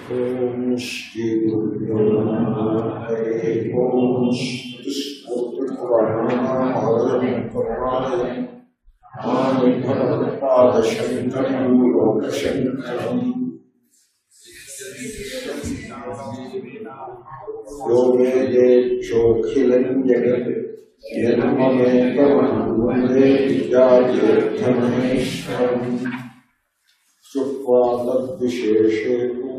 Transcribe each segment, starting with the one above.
ఓం శ్రీ గురుభ్యో నమః హరి ఓం స్మృతిస్ఫూర్తిపురాణామాలయం ఆది భగవత్పాదశంకరం లోకశంకరం యో వేదేక్షోఖిలం జగత్ యన్మమేకమహం వందే విద్యాతీర్థమహేశ్వరం చుక్వా తద్విశేషేతు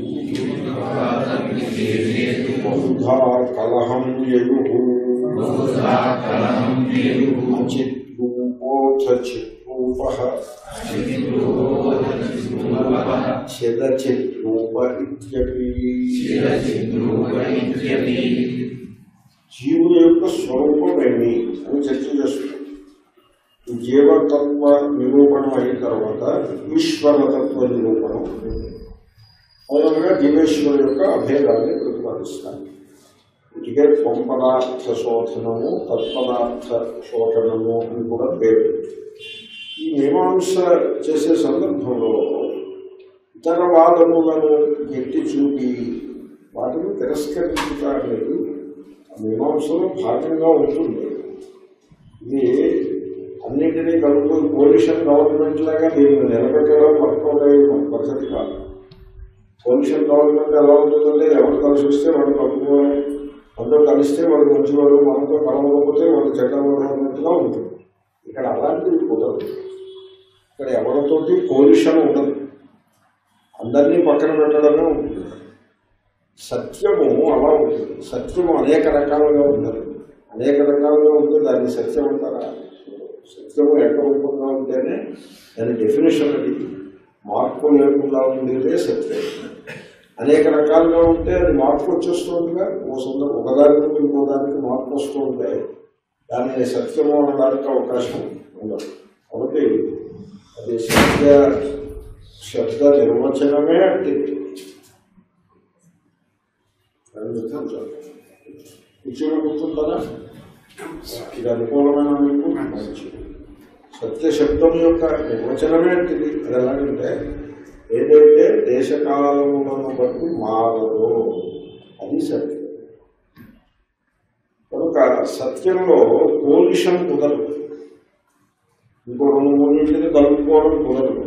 బహుధా కలహం యయుః అచిద్రూపోऽథ చిద్రూపः చిదచిద్రూప ఇత్యపి జీవుని యొక్క స్వరూపం ఏమి అని చర్చ చేస్తుంది ఈ జీవతత్వ నిరూపణం అయిన తర్వాత ఈశ్వరతత్వ నిరూపణం మొదలుగా జీవేశ్వరు యొక్క అభేదాన్ని ప్రతిపాదిస్తాను ఇటుకే త్వంపదార్థ శోధనము తత్పదార్థ శోధనము అని కూడా పేరు ఈ మీమాంస చేసే సందర్భంలో ఇతర వాదములను ఎత్తి చూపి వాటిని తిరస్కరించుట అనేది ఆ మీమాంసలో భాగంగా ఉంటుంది ఇది అన్నింటినీ కలుపుకొని కోలిషన్ గవర్నమెంట్ లాగా దీన్ని నిలబెట్టడం వర్కౌట్ అయ్యే పద్ధతి కాదు కోలిషన్ గవర్నమెంట్ ఎలా ఉంటుందంటే ఎవరు కలిసి వస్తే వాడు కలుపుకోవాలి మనతో కలిస్తే వాడు మంచివాడు మనతో కలవకపోతే వాడు చెడ్డవాడు అన్నట్టుగా ఉంటుంది ఇక్కడ అలాంటివి కుదరదు ఇక్కడ ఎవరితోటి కోలిషన్ ఉండదు అందరినీ పక్కన పెట్టడమే ఉంటుంది సత్యము అలా ఉంటుంది సత్యము అనేక రకాలుగా ఉండదు అనేక రకాలుగా ఉంటే దాన్ని సత్యం అంటారా సత్యము ఏకరూపంగా ఉంటేనే దాని డెఫినేషన్ అది మార్పు లేకుండా ఉండేదే సత్యం అనేక రకాలుగా ఉంటే అది మార్పు వచ్చేస్తుందిగా ఓ సందర్భం ఒకదాని నుండి ఇంకో దానికి మార్పు వస్తూ ఉంటాయి దాన్ని సత్యము అనడానికి అవకాశం ఉండదు కాబట్టి అది సత్య శబ్ద నిర్వచనమే అంటే కూర్చొని కూర్చుంటారా ఇది అనుకూలమైన మీకు మంచిది సత్య శబ్దం యొక్క నిర్వచనమే అంటిది అది ఎలాగంటే ఏదైతే దేశకాలములను బట్టి మారదో అది సత్యం కనుక సత్యంలో పోలిషన్ కుదరదు ఇంకో రెండు మూడింటిని కలుపుకోవడం కుదరదు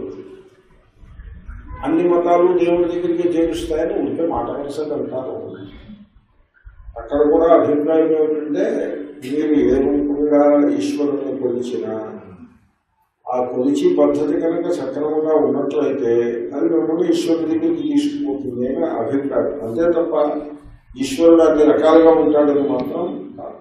అన్ని మతాలు దేవుడి దగ్గరికి చేరుస్తాయని ఉంటే మాట వరుసగా అంటారు అక్కడ కూడా అభిప్రాయం ఏమిటంటే మీరు ఏ రూపంగా ఈశ్వరుని కొలిచినా ఆ కొలిచి పద్ధతి కనుక సక్రమంగా ఉన్నట్లయితే అది మిమ్మల్ని ఈశ్వరుడి దగ్గరికి తీసుకుపోతుంది అని అభిప్రాయం అంతే తప్ప ఈశ్వరుడు అన్ని రకాలుగా ఉంటాడని మాత్రం కాదు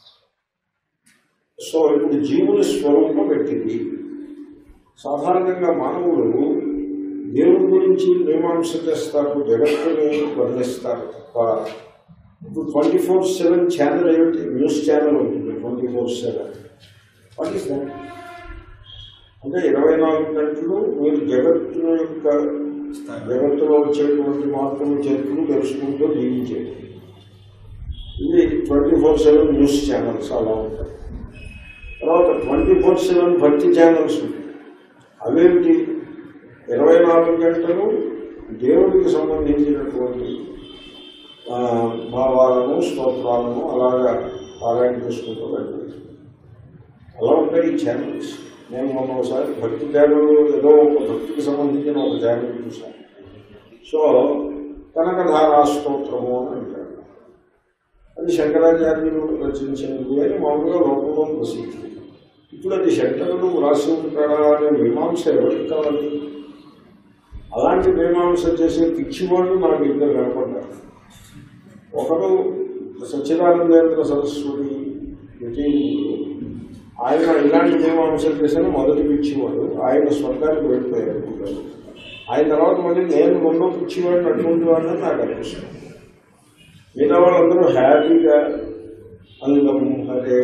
సో ఇప్పుడు జీవుని స్వరూపం పెట్టింది సాధారణంగా మానవులు దేవుడి గురించి మీమాంస చేస్తారు జగత్తుని వర్ణిస్తారు తప్ప ఇప్పుడు ట్వంటీ ఫోర్ సెవెన్ ఛానల్ ఏమిటి న్యూస్ ఛానల్ ఉంటుంది twenty four seven what is that అంటే ఇరవై నాలుగు గంటలు మీరు జగత్తు యొక్క జగత్తులో వచ్చేటువంటి మార్పులు చేతులు తెలుసుకుంటూ జీవించేది ఇది twenty four seven news channels అలా ఉంటాయి తర్వాత ట్వంటీ ఫోర్ సెవెన్ భక్తి ఛానల్స్ ఉంటాయి అవేమిటి ఇరవై నాలుగు గంటలు దేవుడికి సంబంధించినటువంటి ఆ, భావాలను స్తోత్రాలను అలాగా పారాయణ చేసుకుంటూ వెళ్ళాలి అలా ఉంటాయి ఈ ఛానల్స్ నేను మొన్న ఒకసారి భక్తి ఛానల్ ఏదో ఒక భక్తికి సంబంధించిన ఒక ఛానల్ చూశాను సో కనకధారా స్తోత్రము అని అంటారు అది శంకరాచార్యులు రచించినది అని మామూలుగా లోకంలో ప్రసిద్ధి ఇప్పుడు అది శంకరుడు రాసి ఉంటాడా అనే మీమాంస ఎవరికి కావాలి అలాంటి మీమాంస చేసే పిచ్చివాళ్ళు నాకు ఇద్దరు కనపడ్డారు ఒకడు సచ్చిదానందేంద్ర సరస్వతి యతీంద్రుడు ఆయన ఇలాంటి మీమాంసలు చేసిన మొదటి పిచ్చివాడు ఆయన స్వర్గానికి వెళ్ళిపోయారు పిల్లలు. ఆయన తర్వాత మళ్ళీ నేను రెండో పిచ్చివాడిని అటువంటి వాడిని నాకు అనిపిస్తుంది మిగతా వాళ్ళందరూ హ్యాపీగా అందం హరే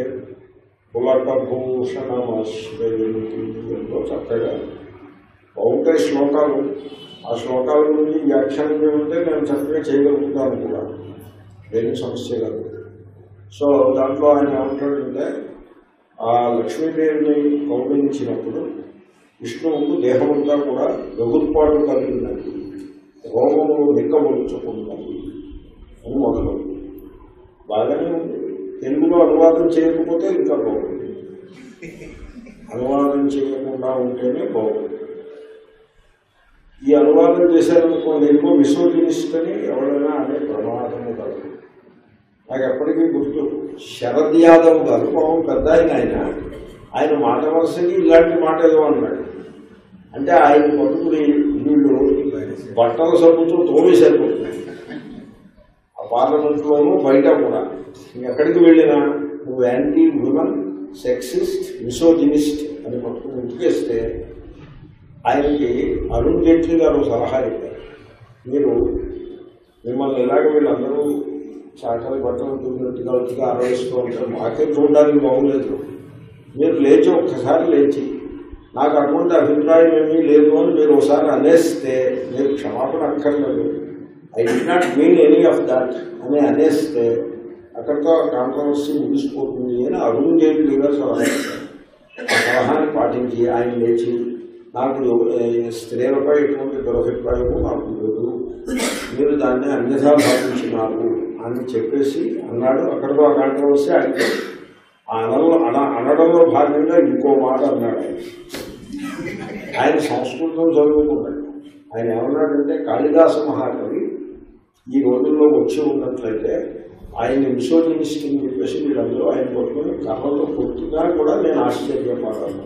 పులకభూషణమాశ్రయంతో చక్కగా బాగుంటాయి శ్లోకాలు ఆ శ్లోకాల గురించి వ్యాఖ్యానం ఏమంటే నేను చక్కగా చేయగలుగుతాను కూడా ఏమి సమస్య కాదు సో దాంట్లో ఆయన ఏమంటాడంటే ఆ లక్ష్మీదేవిని కౌగిలించినప్పుడు విష్ణువుకు దేహమంతా కూడా గగుర్పాటు కలిగినది రోమములు నిక్కబొలుచుకున్నవి అని మొదలు బాగానే ఉంది తెలుగులో అనువాదం చేయకపోతే ఇంకా బాగుంది అనువాదం చేయకుండా ఉంటేనే బాగుంది ఈ అనువాదం చేశారనుకోండి ఎక్కువ విశ్వజినిస్ట్ అని ఎవరైనా అనే ప్రమాదము కాదు నాకు ఎప్పటికీ గుర్తు శరద్ యాదవ్ గారు పాపం పెద్ద ఆయన ఆయన ఆయన మాట వరుసకి ఇలాంటి మాట ఏదో అన్నాడు అంటే ఆయన పట్టుకుని వీళ్ళు బట్టల సబ్బుతో తోమేశారు ఆ పార్లమెంట్లోనూ బయట కూడా నువ్వు ఎక్కడికి వెళ్ళినా నువ్వు యాంటీ ఉమెన్ సెక్సిస్ట్ మిసోజినిస్ట్ అని పట్టుకుని ఇంటికేస్తే ఆయనకి అరుణ్ జైట్లీ గారు సలహా ఇచ్చారు మీరు మిమ్మల్ని ఇలాగ వీళ్ళందరూ చాకలి బట్టలు తూగినట్టుగా అతిగా ఆరోగిస్తూ ఉంటారు మాకే చూడడానికి బాగులేదు మీరు లేచి ఒక్కసారి లేచి నాకు అటువంటి అభిప్రాయం ఏమీ లేదు అని మీరు ఒకసారి అనేస్తే మీరు క్షమాపణ అక్కర్లేదు I did not mean any of that అని అనేస్తే అక్కడితో కాంట్రవర్సీ ముగిసిపోతుంది అని అరుణ్ జైట్లీ గారు సలహా ఇచ్చారు ఆ సలహాన్ని పాటించి ఆయన లేచి నాకు ఏ, స్త్రీలపై ఎటువంటి దురభిప్రాయము నాకు లేదు మీరు దాన్ని అన్యథా భావించినారు అని చెప్పేసి అన్నాడు అక్కడితో ఆ కాంట్రవర్సీ ఆయన ఆ అనడంలో అన అనడంలో భాగంగా ఇంకో మాట అన్నాడు ఆయన ఆయన సంస్కృతం చదువుకున్నాడు ఆయన ఏమన్నాడంటే కాళిదాస మహాకవి ఈ రోజుల్లో వచ్చి ఉన్నట్లయితే ఆయన మిసోజినిస్ట్ అని చెప్పేసి వీళ్ళందరూ ఆయన పట్టుకుని కర్రతో కొట్టుగా కూడా నేను ఆశ్చర్యపడాను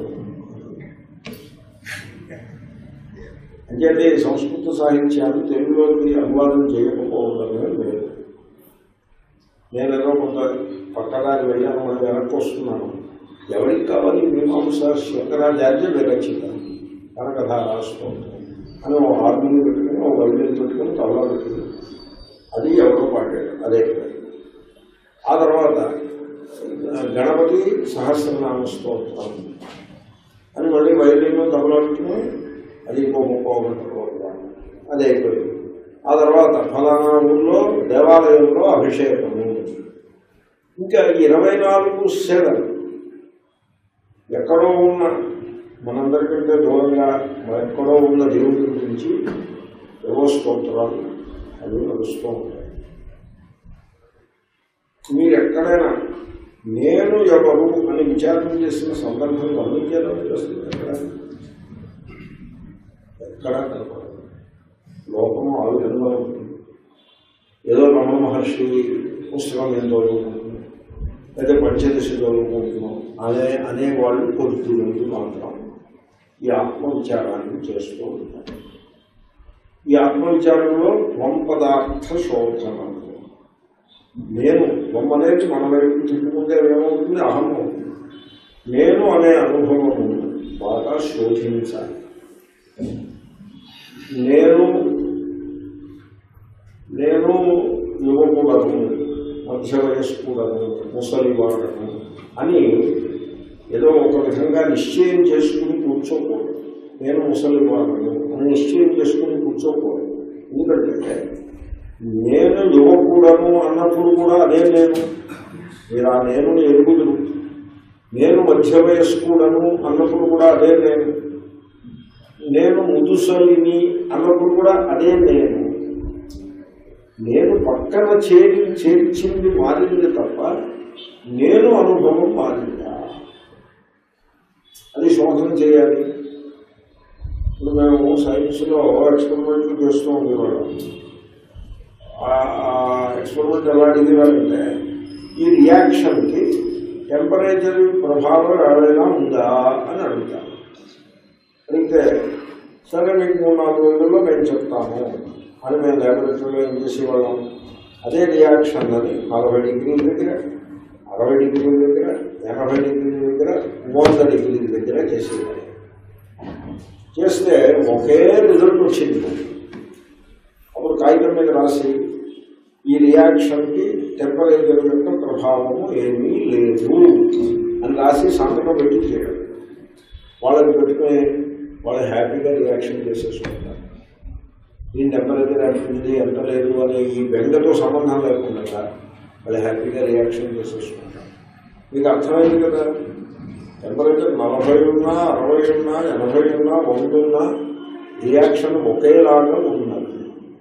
అంచేతే ఈ సంస్కృత సాహిత్యాన్ని తెలుగులోకి అనువాదం చేయకపోవడమే లేదు నేనేదో కొంత పక్కదారి వెళ్ళాను మనం వెనక్కి వస్తున్నాను ఎవరికి కావాలి మీమాంస శంకరాచార్య విరచిత కనకథ రాస్తూ అని ఓ హార్మోని పెట్టుకుని ఓ వైద్యులు పెట్టుకుని తబలా పెట్టుకుని అది ఎవరో పాడాడు అదే ఆ తర్వాత గణపతి సహస్రనామ స్తోత్రం అని మళ్ళీ వైద్యులు తబలా పెట్టుకుని అది ఇంకో ముప్పో గంట ప్రోగ్రాం అది అయిపోయింది ఆ తర్వాత ఫలానా ఊళ్ళో దేవాలయంలో అభిషేకము ఇంకా ఇరవై నాలుగు సేవలు ఎక్కడో ఉన్న మనందరికంటే దూరంగా ఎక్కడో ఉన్న దేవుడి గురించి ఏవో స్తోత్రాలు అవి నడుస్తూ ఉంటాయి మీరు ఎక్కడైనా నేను ఎవరు అని విచారణ చేసిన సందర్భం గమనించారో చేస్తుంది ఎక్కడ ఎక్కడా కనపడదు లోకము ఆ విధంగా ఉంటుంది ఏదో రమణ మహర్షి పుస్తకం ఏం చదువుకుంటున్నాం లేదా పంచదశ చదువుకుంటున్నాం అనే అనేవాళ్ళు కొద్దిమంది మాత్రం ఈ ఆత్మవిచారాన్ని చేస్తూ ఉంటారు ఈ ఆత్మవిచారంలో త్వం పదార్థ శోధనం నేను త్వం అనేది మన వైపు తిప్పుకుంటే ఏమవుతుంది అహం అవుతుంది నేను అనే అనుభవము బాగా శోధించాలి నేను నేను యువకుడను మధ్య వయస్కుడను ముసలివాడను అని ఏదో ఒక విధంగా నిశ్చయం చేసుకుని కూర్చోకూడదు నేను ముసలివాడను అని నిశ్చయం చేసుకుని కూర్చోకూడదు ఎందుకంటే నేను యువకుడను అన్నప్పుడు కూడా అదే నేను మీరు ఆ నేను ఎరుగుదురు నేను మధ్య వయస్కుడను అన్నప్పుడు కూడా అదే నేను నేను ముదుసలిని అన్నప్పుడు కూడా అదే నేను నేను పక్కన చేరి చేర్చింది మారింది తప్ప నేను అనుభవం మారిందా అది శోధన చేయాలి ఇప్పుడు మేము సైన్స్లో ఎక్స్పెరిమెంట్లు చేస్తూ ఉండేవాళ్ళం ఆ ఎక్స్పెరిమెంట్ ఎలా అడిగేవారంటే ఈ రియాక్షన్కి టెంపరేచర్ ప్రభావం ఏమైనా ఉందా అని అడుగుతారు అడిగితే సరే మీకు మూడు నాలుగు రోజుల్లో మేము చెప్తాము అని మేము ల్యాబొరేటరీలో ఏం చేసేవాళ్ళం అదే రియాక్షన్ అని నలభై డిగ్రీల దగ్గర అరవై డిగ్రీల దగ్గర ఎనభై డిగ్రీల దగ్గర వంద డిగ్రీల దగ్గర చేసేవాళ్ళం చేస్తే ఒకే రిజల్ట్ వచ్చింది అప్పుడు కాగితం మీద రాసి ఈ రియాక్షన్కి టెంపరేచర్ యొక్క ప్రభావము ఏమీ లేదు అని రాసి సంతకం పెట్టి చేయడం వాళ్ళని పెట్టుకుని వాళ్ళు హ్యాపీగా రియాక్షన్ చేసేసుకుంటారు దీని టెంపరేచర్ ఎంత ఉంది ఎంత లేదు అనే ఈ బెంగతో సంబంధం లేకుండా వాళ్ళు హ్యాపీగా రియాక్షన్ చేసేసుకుంటారు మీకు అర్థమైంది కదా టెంపరేచర్ నలభై ఉన్నా అరవై ఉన్నా ఎనభై ఉన్నా వంద ఉన్నా రియాక్షన్ ఒకేలాగా ఉన్నది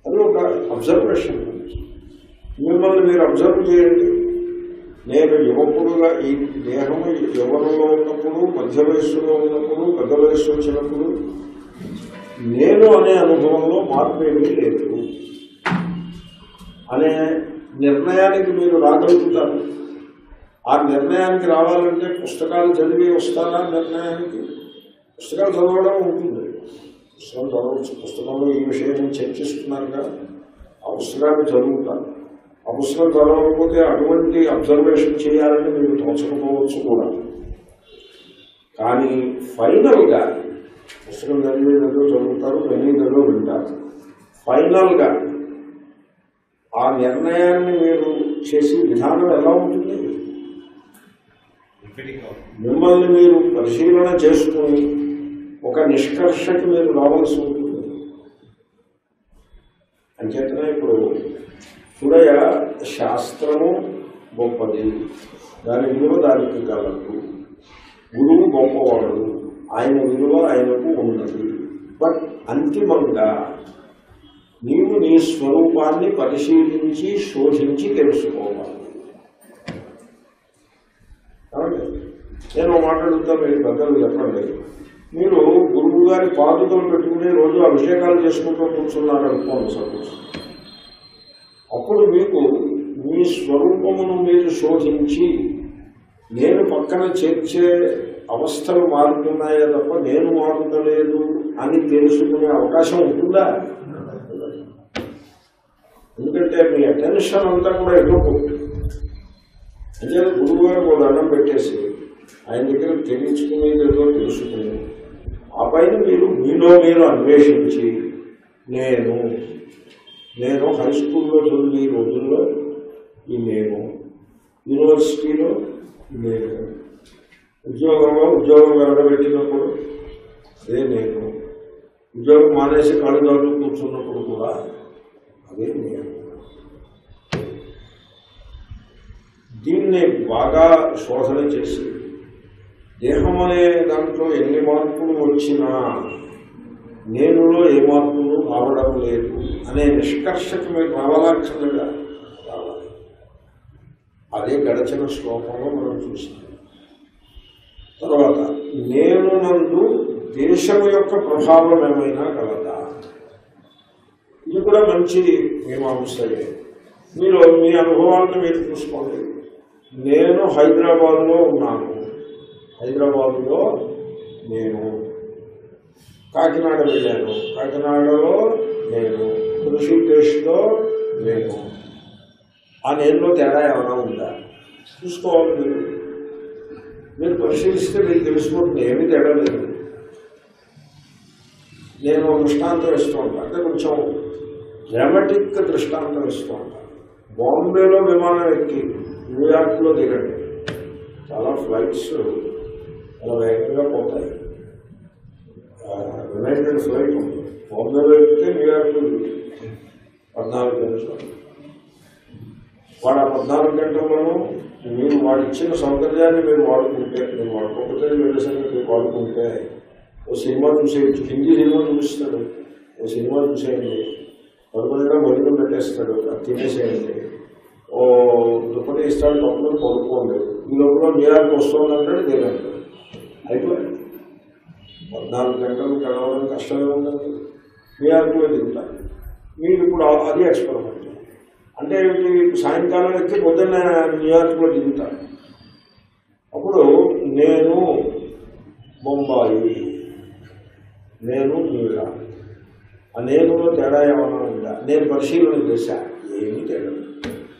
అది ఒక అబ్జర్వేషన్ మిమ్మల్ని మీరు అబ్జర్వ్ చేయండి నేను యువకుడుగా ఈ దేహము యవనంలో ఉన్నప్పుడు మధ్య వయస్సులో ఉన్నప్పుడు పెద్ద వయస్సు వచ్చినప్పుడు నేను అనే అనుభవంలో మార్పు ఏమీ లేదు అనే నిర్ణయానికి మీరు రాగలుగుతారు ఆ నిర్ణయానికి రావాలంటే పుస్తకాలు చదివి వస్తారా నిర్ణయానికి పుస్తకాలు చదవడం ఉంటుంది పుస్తకం చదవచ్చు పుస్తకంలో ఈ విషయం చర్చిస్తున్నారుగా ఆ పుస్తకాన్ని చదువుతారు ఆ పుస్తకం చదవకపోతే అటువంటి అబ్జర్వేషన్ చేయాలని మీరు తోచకపోవచ్చు కూడా కానీ ఫైనల్గా పుస్తకం చదివేదో చదువుతారు వినేదో వింటారు ఫైనల్గా ఆ నిర్ణయాన్ని మీరు చేసే విధానం ఎలా ఉంటుంది మిమ్మల్ని మీరు పరిశీలన చేసుకుని ఒక నిష్కర్షకి మీరు రావాల్సి ఉంటుంది అంచేతనే ఇప్పుడు చూడయ శాస్త్రము గొప్పది దాని విలువ దానికి గలదు గురువు గొప్పవాడు ఆయన విలువ ఆయనకు ఉన్నది బట్ అంతిమంగా నీవు నీ స్వరూపాన్ని పరిశీలించి శోధించి తెలుసుకోవాలి కాబట్టి నేను ఒక మాట అడుగుతా మీరు పెద్దలు చెప్పండి మీరు గురువు గారి పాదుకలు పెట్టుకుని రోజు అభిషేకాలు చేసుకుంటూ కూర్చున్నారు అనుకోండి సపోజ్ అప్పుడు మీకు మీ స్వరూపమును మీరు శోధించి నేను పక్కన చేర్చే అవస్థలు మారుతున్నాయే తప్ప నేను మారుతలేదు అని తెలుసుకునే అవకాశం ఉంటుందా ఎందుకంటే మీ అటెన్షన్ అంతా కూడా ఎదుర్కొంటుంది అంటే గురువు గారు ఒక దండం పెట్టేసి ఆయన దగ్గర తెలియచుకునేది ఏదో తెలుసుకుని ఆ పైన మీరు మీలో మీరు అన్వేషించి నేను నేను హై స్కూల్లో చదివి రోజుల్లో ఈ నేను యూనివర్సిటీలో నేను ఉద్యోగంలో ఉద్యోగం వెళ్ళబెట్టినప్పుడు అదే నేను ఉద్యోగం మానేసి కళ్ళదారులు కూర్చున్నప్పుడు కూడా అదే నేను దీన్ని బాగా శోధన చేసి దేహం అనే దాంట్లో ఎన్ని మార్పులు వచ్చినా నేనులో ఏ మార్పులు రావడం లేదు అనే నిష్కర్షకు మీరు రావాలక్కర్లేదా రావాలి అదే గడచిన శ్లోకంలో మనం చూసాం తర్వాత నేను నందు దేశం యొక్క ప్రభావం ఏమైనా కలదా ఇది కూడా మంచి మీమాంసయే మీరు మీ అనుభవాన్ని మీరు చూసుకోండి నేను హైదరాబాద్లో ఉన్నాను హైదరాబాద్లో నేను కాకినాడ వెళ్ళాను కాకినాడలో నేను ఋషికేశ్లో నేను ఆ నేనులో తేడా ఏమైనా ఉందా చూసుకోవాలి మీరు మీరు పరిశీలిస్తే మీకు తెలిసిపోతుంది ఏమీ తేడా లేదు నేను ఒక దృష్టాంతం ఇస్తూ ఉంటాను అంటే కొంచెం డ్రామాటిక్ దృష్టాంతం ఇస్తూ ఉంటాను బాంబేలో విమానం ఎక్కి న్యూయార్క్లో దిగండి చాలా ఫ్లైట్స్ చాలా వేగంగా పోతాయి యునైటెడ్ ఫ్లైట్ ఉంది బాంబేలో ఎక్కితే న్యూయార్క్లో దిగుతుంది పద్నాలుగు నిమిషాలు వాడు ఆ పద్నాలుగు గంటల్లోనూ మీరు వాడు ఇచ్చిన సౌకర్యాన్ని మీరు వాడుకుంటే మీరు వాడుకోకపోతే వేరే సంగతి వాడుకుంటే ఓ సినిమా చూసేయచ్చు హిందీ సినిమా చూపిస్తాడు ఓ సినిమా చూసేయండి పదకొండుగా మొదలు పెట్టేస్తాడు అది తినేసేయండి ఓ దుప్పటి ఇస్తాడు తప్పుడు పడుకోండి ఈ లోపల న్యూయార్క్ వస్తుందంటాడు దేనంటాడు అయిపోయింది పద్నాలుగు గంటలు గడవడం కష్టమే ఉండదు న్యూయార్క్లో దిగుతారు మీరు ఇప్పుడు అది ఎక్స్పెరిమెంట్ అంటే ఏమిటి సాయంకాలం ఎక్కి పొద్దున్న న్యూయార్క్లో దిగుతాను అప్పుడు నేను బొంబాయి నేను న్యూయార్క్ ఆ నేనులో తేడా ఏమైనా ఉందా నేను పరిశీలన చేశా ఏమీ తేడా లేదు.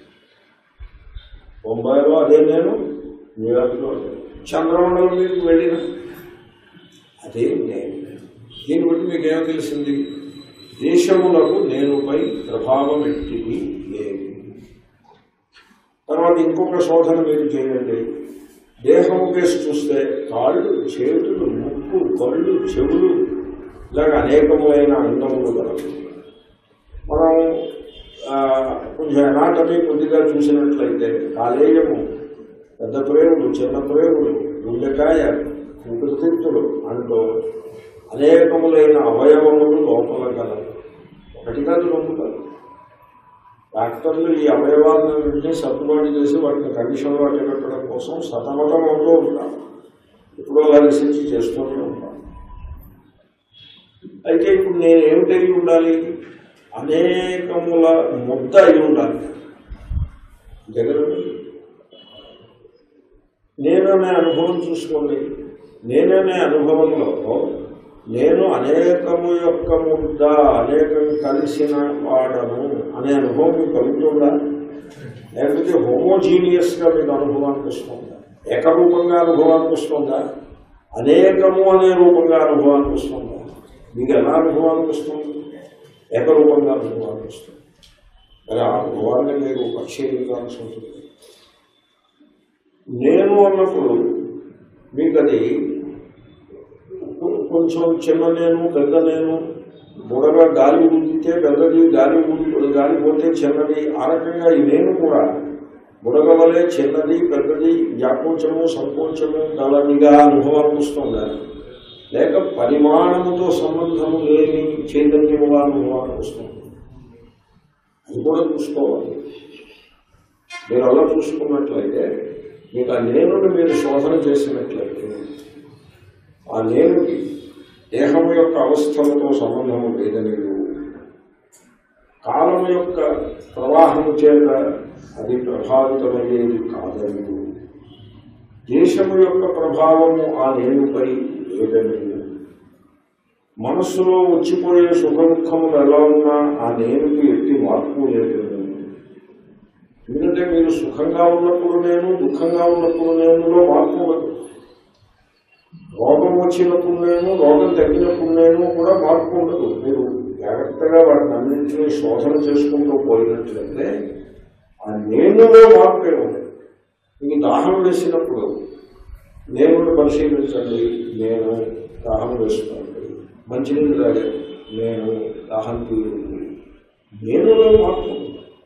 బొంబాయిలో అదే నేను న్యూయార్క్లో అదే చంద్రమండలం మీదకి వెళ్ళిన అదే నేను దీన్ని బట్టి మీకు ఏమో తెలిసింది దేశములకు నేనుపై ప్రభావం ఎట్టిది లేదు తర్వాత ఇంకొక శోధన మీరు చేయండి దేహం కేసు చూస్తే కాళ్ళు చేతులు ముక్కు కళ్ళు చెవులు ఇలాగ అనేకములైన అంగములు గలవు మనం ఆ, కొంచెం ఎనాటమీ కొద్దిగా చూసినట్లయితే కాలేయము పెద్ద ప్రేములు చిన్న ప్రేములు గుండెకాయ ఊపిరితిత్తులు అంటూ అనేకములైన అవయవములు లోపల గలవు ఒక ఒకటి కాదు రెండు కాదు డాక్టర్లు ఈ అవయవాలను సర్దుబాటు చేసి వాటిని కండిషన్లో అట్టగట్టడం కోసం సతమతం అవుతూ ఉంటారు ఇప్పుడు అలా రీసెర్చ్ చేస్తూనే ఉంటాను అయితే ఇప్పుడు నేను ఏమిటి అయి ఉండాలి అనేకముల ముద్ద అయి ఉండాలి జగన్ నేననే అనుభవం చూసుకోండి నేననే అనుభవంలో నేను అనేకము యొక్క ముద్ద అనేకం కలిసిన వాడను అనే అనుభవం మీకు కలుగుతుందా లేకపోతే హోమోజీనియస్గా మీకు అనుభవానికి వస్తుందా ఏకరూపంగా అనుభవానికి వస్తుందా అనేకము అనే రూపంగా అనుభవానికి వస్తుందా మీకు ఎలా అనుభవానికి వస్తుంది ఏకరూపంగా అనుభవానికి వస్తుంది మరి ఆ అనుభవాన్ని మీరు పరిశీలించాల్సి ఉంటుంది నేను అన్నప్పుడు మీకు అది కొంచెం చిన్న నేను పెద్ద నేను బుడగా గాలి ఊదితే పెద్దది గాలి ఊది గాలి పోతే చిన్నది ఆ రకంగా ఈ నేను కూడా బుడగ వలె చిన్నది పెద్దది వ్యాకోచము సంకోచము గలదిగా అనుభవానికి వస్తుందా లేక పరిమాణముతో సంబంధము లేని చైతన్యముగా అనుభవానికి వస్తుంది అది కూడా చూసుకోవాలి మీరు అలా చూసుకున్నట్లయితే మీకు ఆ నేనుని మీరు శోధన చేసినట్లయితే ఆ నేనుకి దేహం యొక్క అవస్థలతో సంబంధము లేదని కాలం యొక్క ప్రవాహము చేత అది ప్రభావితమయ్యేది కాదని దేశము యొక్క ప్రభావము ఆ నేనుపై లేదని మనస్సులో వచ్చిపోయే సుఖ దుఃఖములు ఎలా ఉన్నా ఆ నేనుకి ఎట్టి మార్పు లేదని ఎందుకంటే మీరు సుఖంగా ఉన్నప్పుడు నేను దుఃఖంగా ఉన్నప్పుడు నేనులో మార్పు ఉండదు రోగం వచ్చినప్పుడు నేను రోగం తగ్గినప్పుడు నేను కూడా మార్పు ఉండదు మీరు జాగ్రత్తగా వాటిని అన్నింటినీ శోధన చేసుకుంటూ పోయినట్లయితే ఆ నేనులో మార్పే ఉండదు మీకు దాహం వేసినప్పుడు నేను పరిశీలించండి నేను దాహం వేసుకోండి మంచినీళ్ళు తాగాను నేను దాహం తీరుంది నేనులో మార్పు ఉంది.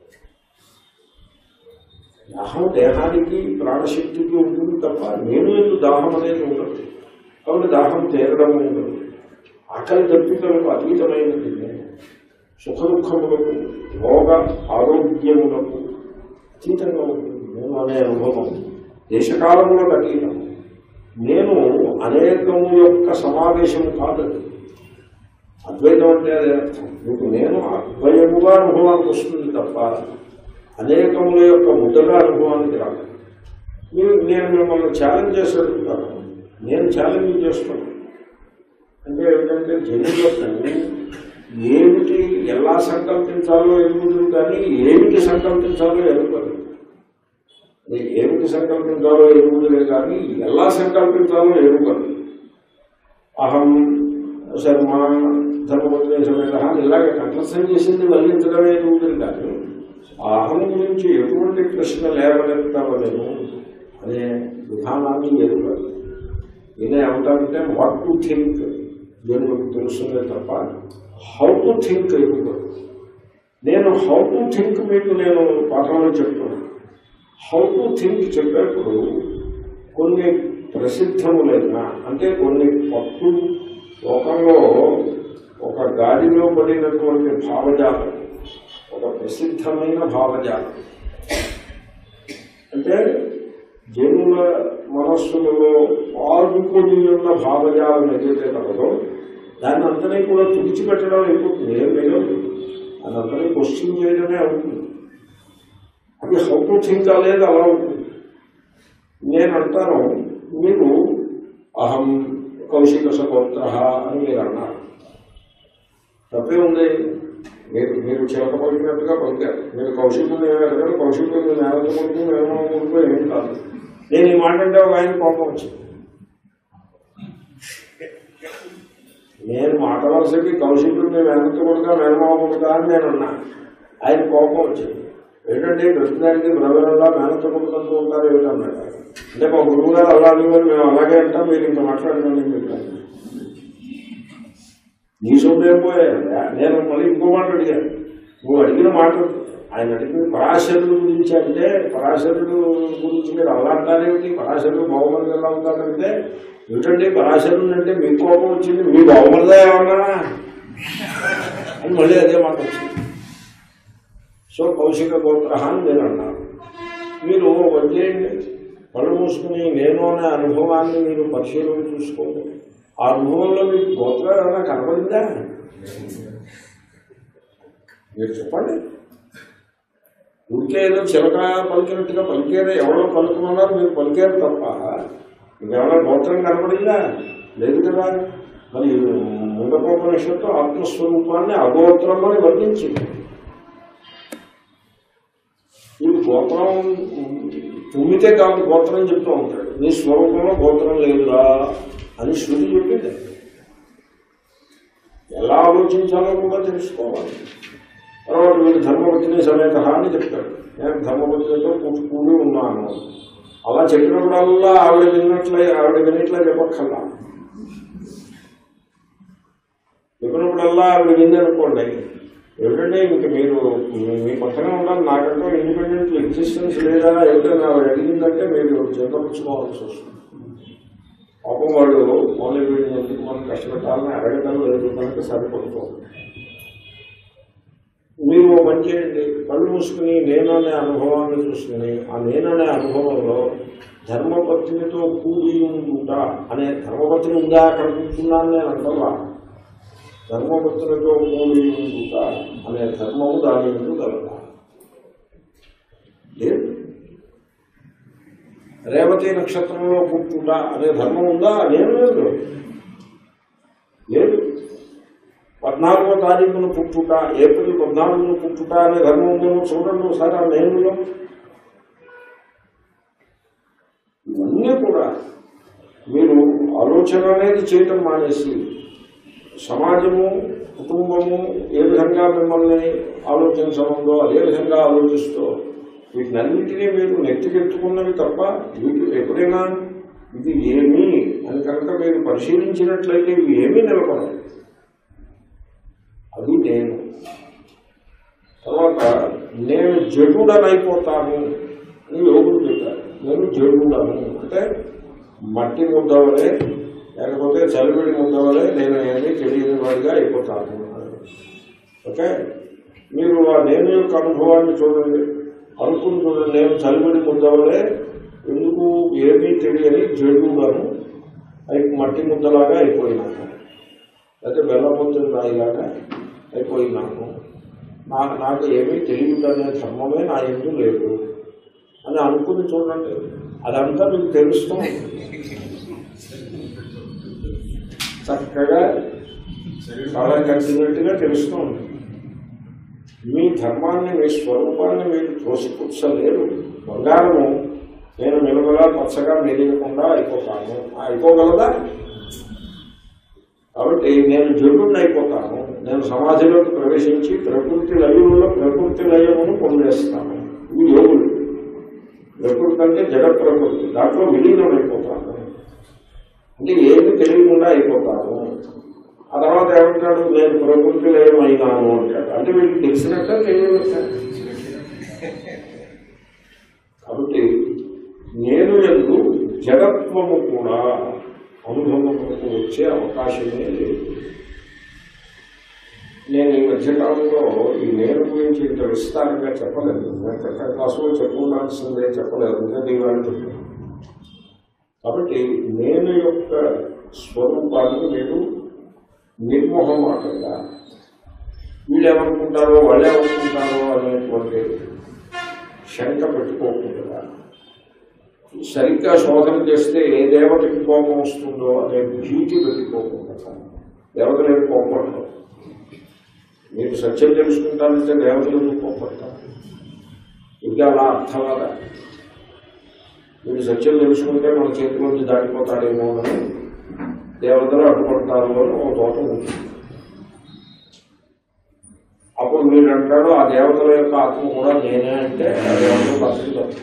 దాహం దేహానికి ప్రాణశక్తికి ఉంటుంది తప్ప నేను ఎందుకు దాహం అనేది ఉండదు కాబట్టి దాహం తీరడం ఉండదు ఆకలి దప్పికలకు అతీతమైనది నేను సుఖ దుఃఖములకు రోగ ఆరోగ్యములకు అతీతంగా ఉంటుంది నేను అనే అనుభవం దేశకాలములకు అతీతం నేను అనేకము యొక్క సమావేశం కాదది అద్వైతం అంటే అదే అర్థం మీకు నేను అద్వయముగా అనుభవానికి వస్తుంది తప్ప అనేకముల యొక్క ముద్దగా అనుభవానికి రాదు మీరు నేను మిమ్మల్ని ఛాలెంజ్ చేసి అడుగుతాను నేను ఛాలెంజ్ చేస్తున్నాను అంటే ఏమిటంటే జనులకు ఏమిటి ఎలా సంకల్పించాలో ఎరుగుతుంది కానీ ఏమిటి సంకల్పించాలో ఎరుగుతుంది అది ఏమిటి సంకల్పించాలో ఎరుగుదులే కానీ ఎలా సంకల్పించాలో ఎరుగుతుంది అహం శర్మ ధర్మపత్ని సమేత ఇలాగే కంఠస్థం చేసింది వల్లించడమే ఎరుగుతుంది కానీ ఆ అహం గురించి ఎటువంటి ప్రశ్న లేవనెత్తవలేము అనే విధానాన్ని ఎరుగదు ఈయన ఏమంటారంటే వాట్ టు థింక్ జనులకు తెలుస్తుందే తప్ప హౌ టు థింక్ ఎదుగుతాడు నేను హౌ టు థింక్ మీకు నేను పాఠంలో చెప్తున్నాను హౌ టు థింక్ చెప్పేప్పుడు కొన్ని ప్రసిద్ధములైన అంటే కొన్ని పట్టు లోకంలో ఒక గాడిలో పడినటువంటి భావజాలం ఒక ప్రసిద్ధమైన భావజాలం అంటే జనుల మనస్సులలో పాల్గొని ఉన్న భావజాలం ఏదైతే కలదో దాన్ని అంతనే కూడా తుడిచిపెట్టడం అయిపోతుంది ఏం లేదు దాన్ని అంతనే క్వశ్చన్ చేయడమే అవుతుంది అది హౌ టు థింక్ అనేది అలా ఉంటుంది నేను అంటాను మీరు అహం కౌశిక సగోత్ర అని మీరు అన్నారు తప్పే ఉంది మీరు మీరు చిలక పలికినట్టుగా పలికారు మీరు కౌశికుని అడగారు కౌశికుని నేలతో కొడుకు నేను కొడుకు ఏం కాదు నేను ఈ మాట అంటే ఒక ఆయన కోపం వచ్చింది నేను మాట వరుసకి కౌశికుడిని వెనక్కి కొడుక మేనమావ కొడుక అని నేను అన్నా ఆయన కోపం వచ్చింది ఏంటంటే ప్రస్తుతానికి బ్రదర్లా మేనత్త కొడుకుంటూ ఉంటారు ఏమిటన్నాడు ఆయన. అంటే మా గురువు గారు అలా అనేవారు మేము అలాగే అంటాం మీరు ఇంకా మాట్లాడకండి అని చెప్పాను నీ సొమ్మేం పోయా నేను మళ్ళీ ఇంకో మాట అడిగాను నువ్వు అడిగిన మాట ఆయన అడిగిన పరాశరుడు గురించి అంటే పరాశరుడు గురించి మీరు అలా అంటారేమిటి పరాశరుడు బాగుమరిది ఎలా ఉంటారంటే ఏమిటండి పరాశరుడు అంటే మీ కోపం వచ్చింది మీ బాగుమరిదా ఏమన్నా అని మళ్ళీ అదే మాట వచ్చింది సో కౌశిక గోత్ర అని మీరు అన్నారు మీరు వదిలేయండి కళ్ళు మూసుకుని నేను అనే అనుభవాన్ని మీరు పరిశీలన చూసుకోండి ఆ అనుభవంలో మీకు గోత్రం ఏమైనా కనబడిందా మీరు చెప్పండి ఊరికే ఏదో చిలక పలికినట్టుగా పలికేదో ఎవరో పలుకుమన్నారు మీరు పలికారు తప్ప మీకేమైనా గోత్రం కనపడిందా లేదు కదా మరి ముందకోపనిషత్తు ఆత్మస్వరూపాన్ని అగోత్రం అని వర్ణించింది వీడు గోత్రం తుమ్మితే కాదు గోత్రం చెప్తూ ఉంటాడు నీ స్వరూపంలో గోత్రం లేదురా అని శృతి చెప్పింది ఎలా ఆలోచించాలో కూడా తెలుసుకోవాలి తర్వాత వీడు ధర్మవతిని సమేత అని చెప్తాడు నేను ధర్మవతితో కూర్చు కూడి ఉన్నాను అలా చెప్పినప్పుడల్లా ఆవిడ విన్నట్లే ఆవిడ విన్నట్లే చెప్పక్కర్లా చెప్పినప్పుడల్లా ఆవిడ వింది అనుకోండి ఏమిటంటే ఇంక మీరు మీ- మీ పక్కనే ఉండాలి నాకంటూ ఇండిపెండెంట్ ఎగ్జిస్టెన్స్ లేదా ఏమిటని ఆవిడ అడిగిందంటే మీరు చింతపుచ్చుకోవాల్సి వస్తుంది పాపం వాడు ఓన్లీ వీడిని ఎందుకు మనం కష్టపెట్టాలని అడగడం లేదు కనుక సరిపడుతుంది మీరు ఓ పని చేయండి కళ్ళు మూసుకుని నేననే అనుభవాన్ని చూసుకుని ఆ నేననే అనుభవంలో ధర్మపత్నితో కూడి ఉండుట అనే ధర్మపత్ని ఉందా అక్కడ కూర్చున్నాను నేను అంటవా ధర్మపత్నితో కూడి ఉండుట అనే ధర్మము దాని ముందు కలదా లేదు రేవతి నక్షత్రంలో పుట్టుట అనే ధర్మం ఉందా నేను లేదు లేదు పద్నాలుగో తారీఖున పుట్టుట ఏప్రిల్ పద్నాలుగున పుట్టుట అనే ధర్మం ఉందో చూడండి ఒకసారి ఆ నేనులో ఇవన్నీ కూడా మీరు ఆలోచన అనేది చేయటం మానేసి సమాజము కుటుంబము ఏ విధంగా మిమ్మల్ని ఆలోచించమందో అదే విధంగా ఆలోచిస్తూ వీటినన్నింటినీ మీరు నెత్తికెత్తుకున్నవి తప్ప వీటి ఎప్పుడైనా ఇది ఏమి అని కనుక మీరు పరిశీలించినట్లయితే ఇవి ఏమీ నిలబడవు అది నేను తర్వాత నేను జడుడనైపోతాను అని యోగులు చెప్పారు నేను జడుడను అంటే మట్టి ముద్దవలే లేకపోతే చలివిడి ముద్దవలే నేను ఏమీ తెలియని వాడిగా అయిపోతాను ఓకే మీరు ఆ నేను యొక్క అనుభవాన్ని చూడండి అనుకుని చూడండి నేను చలివిడి ముద్దవలే ఎందుకు ఏమీ తెలియని జడుడను అయి మట్టి ముద్దలాగా అయిపోయినాను లేకపోతే బెల్లముద్ద రాయిలాగా అయిపోయినాను నా నాకు ఏమీ తెలియదు అనే ధర్మమే నా ఎందు లేదు అని అనుకుని చూడండి అదంతా మీకు తెలుస్తూ ఉంటుంది. చక్కగా చాలా కట్టినట్టుగా తెలుస్తూ ఉంటుంది మీ ధర్మాన్ని మీ స్వరూపాన్ని మీరు త్రోసిపుచ్చలేరు బంగారము నేను నిలవలా పచ్చగా మెరియకుండా అయిపోతాను ఆ అయిపోగలదా కాబట్టి నేను జడుని అయిపోతాను నేను సమాధిలోకి ప్రవేశించి ప్రకృతి లయములో ప్రకృతి లయమును పొందేస్తాను ఇవి యోగులు ప్రకృతి అంటే జడ ప్రకృతి దాంట్లో విలీనం అయిపోతాను అంటే ఏమి తెలియకుండా అయిపోతాను ఆ తర్వాత ఏమంటాడు నేను ప్రకృతి లయం అయినాను అంటాడు అంటే వీళ్ళకి తెలిసినట్ట తెలియనట్ట కాబట్టి నేను ఎందు జడత్వము కూడా అనుభవములకు వచ్చే అవకాశమే లేదు నేను ఈ మధ్యకాలంలో ఈ నేను గురించి ఇంత విస్తారంగా చెప్పలేదు నేను క్రితం క్లాసులో చెప్పుకోవాల్సిందే చెప్పలేదు ఎందుకంటే ఇవాళ చెప్పాను కాబట్టి నేను యొక్క స్వరూపాన్ని మీరు నిర్మోహమాటంగా వీళ్ళు ఏమనుకుంటారో వాళ్ళు ఏమనుకుంటారో అనేటువంటి శంక పెట్టుకోకుండా సరిగ్గా శోధన చేస్తే ఏ దేవతకి కోపం వస్తుందో అనే భీతి పెట్టుకోకుండా దేవతలు కోపడతారు మీరు సత్యం తెలుసుకుంటారంటే దేవతలు ఎందుకు కోపడతారు ఇంకా అలా అర్థవాద మీరు సత్యం తెలుసుకుంటే మన చేతిలోంచి దాటిపోతాడేమో అని దేవతలు అడ్డుపడతారు అని ఒక తోట ఉంది అప్పుడు మీరు అంటాడు ఆ దేవతల యొక్క ఆత్మ కూడా నేనే అంటే ఆ దేవతలు పద్ధతి తప్పు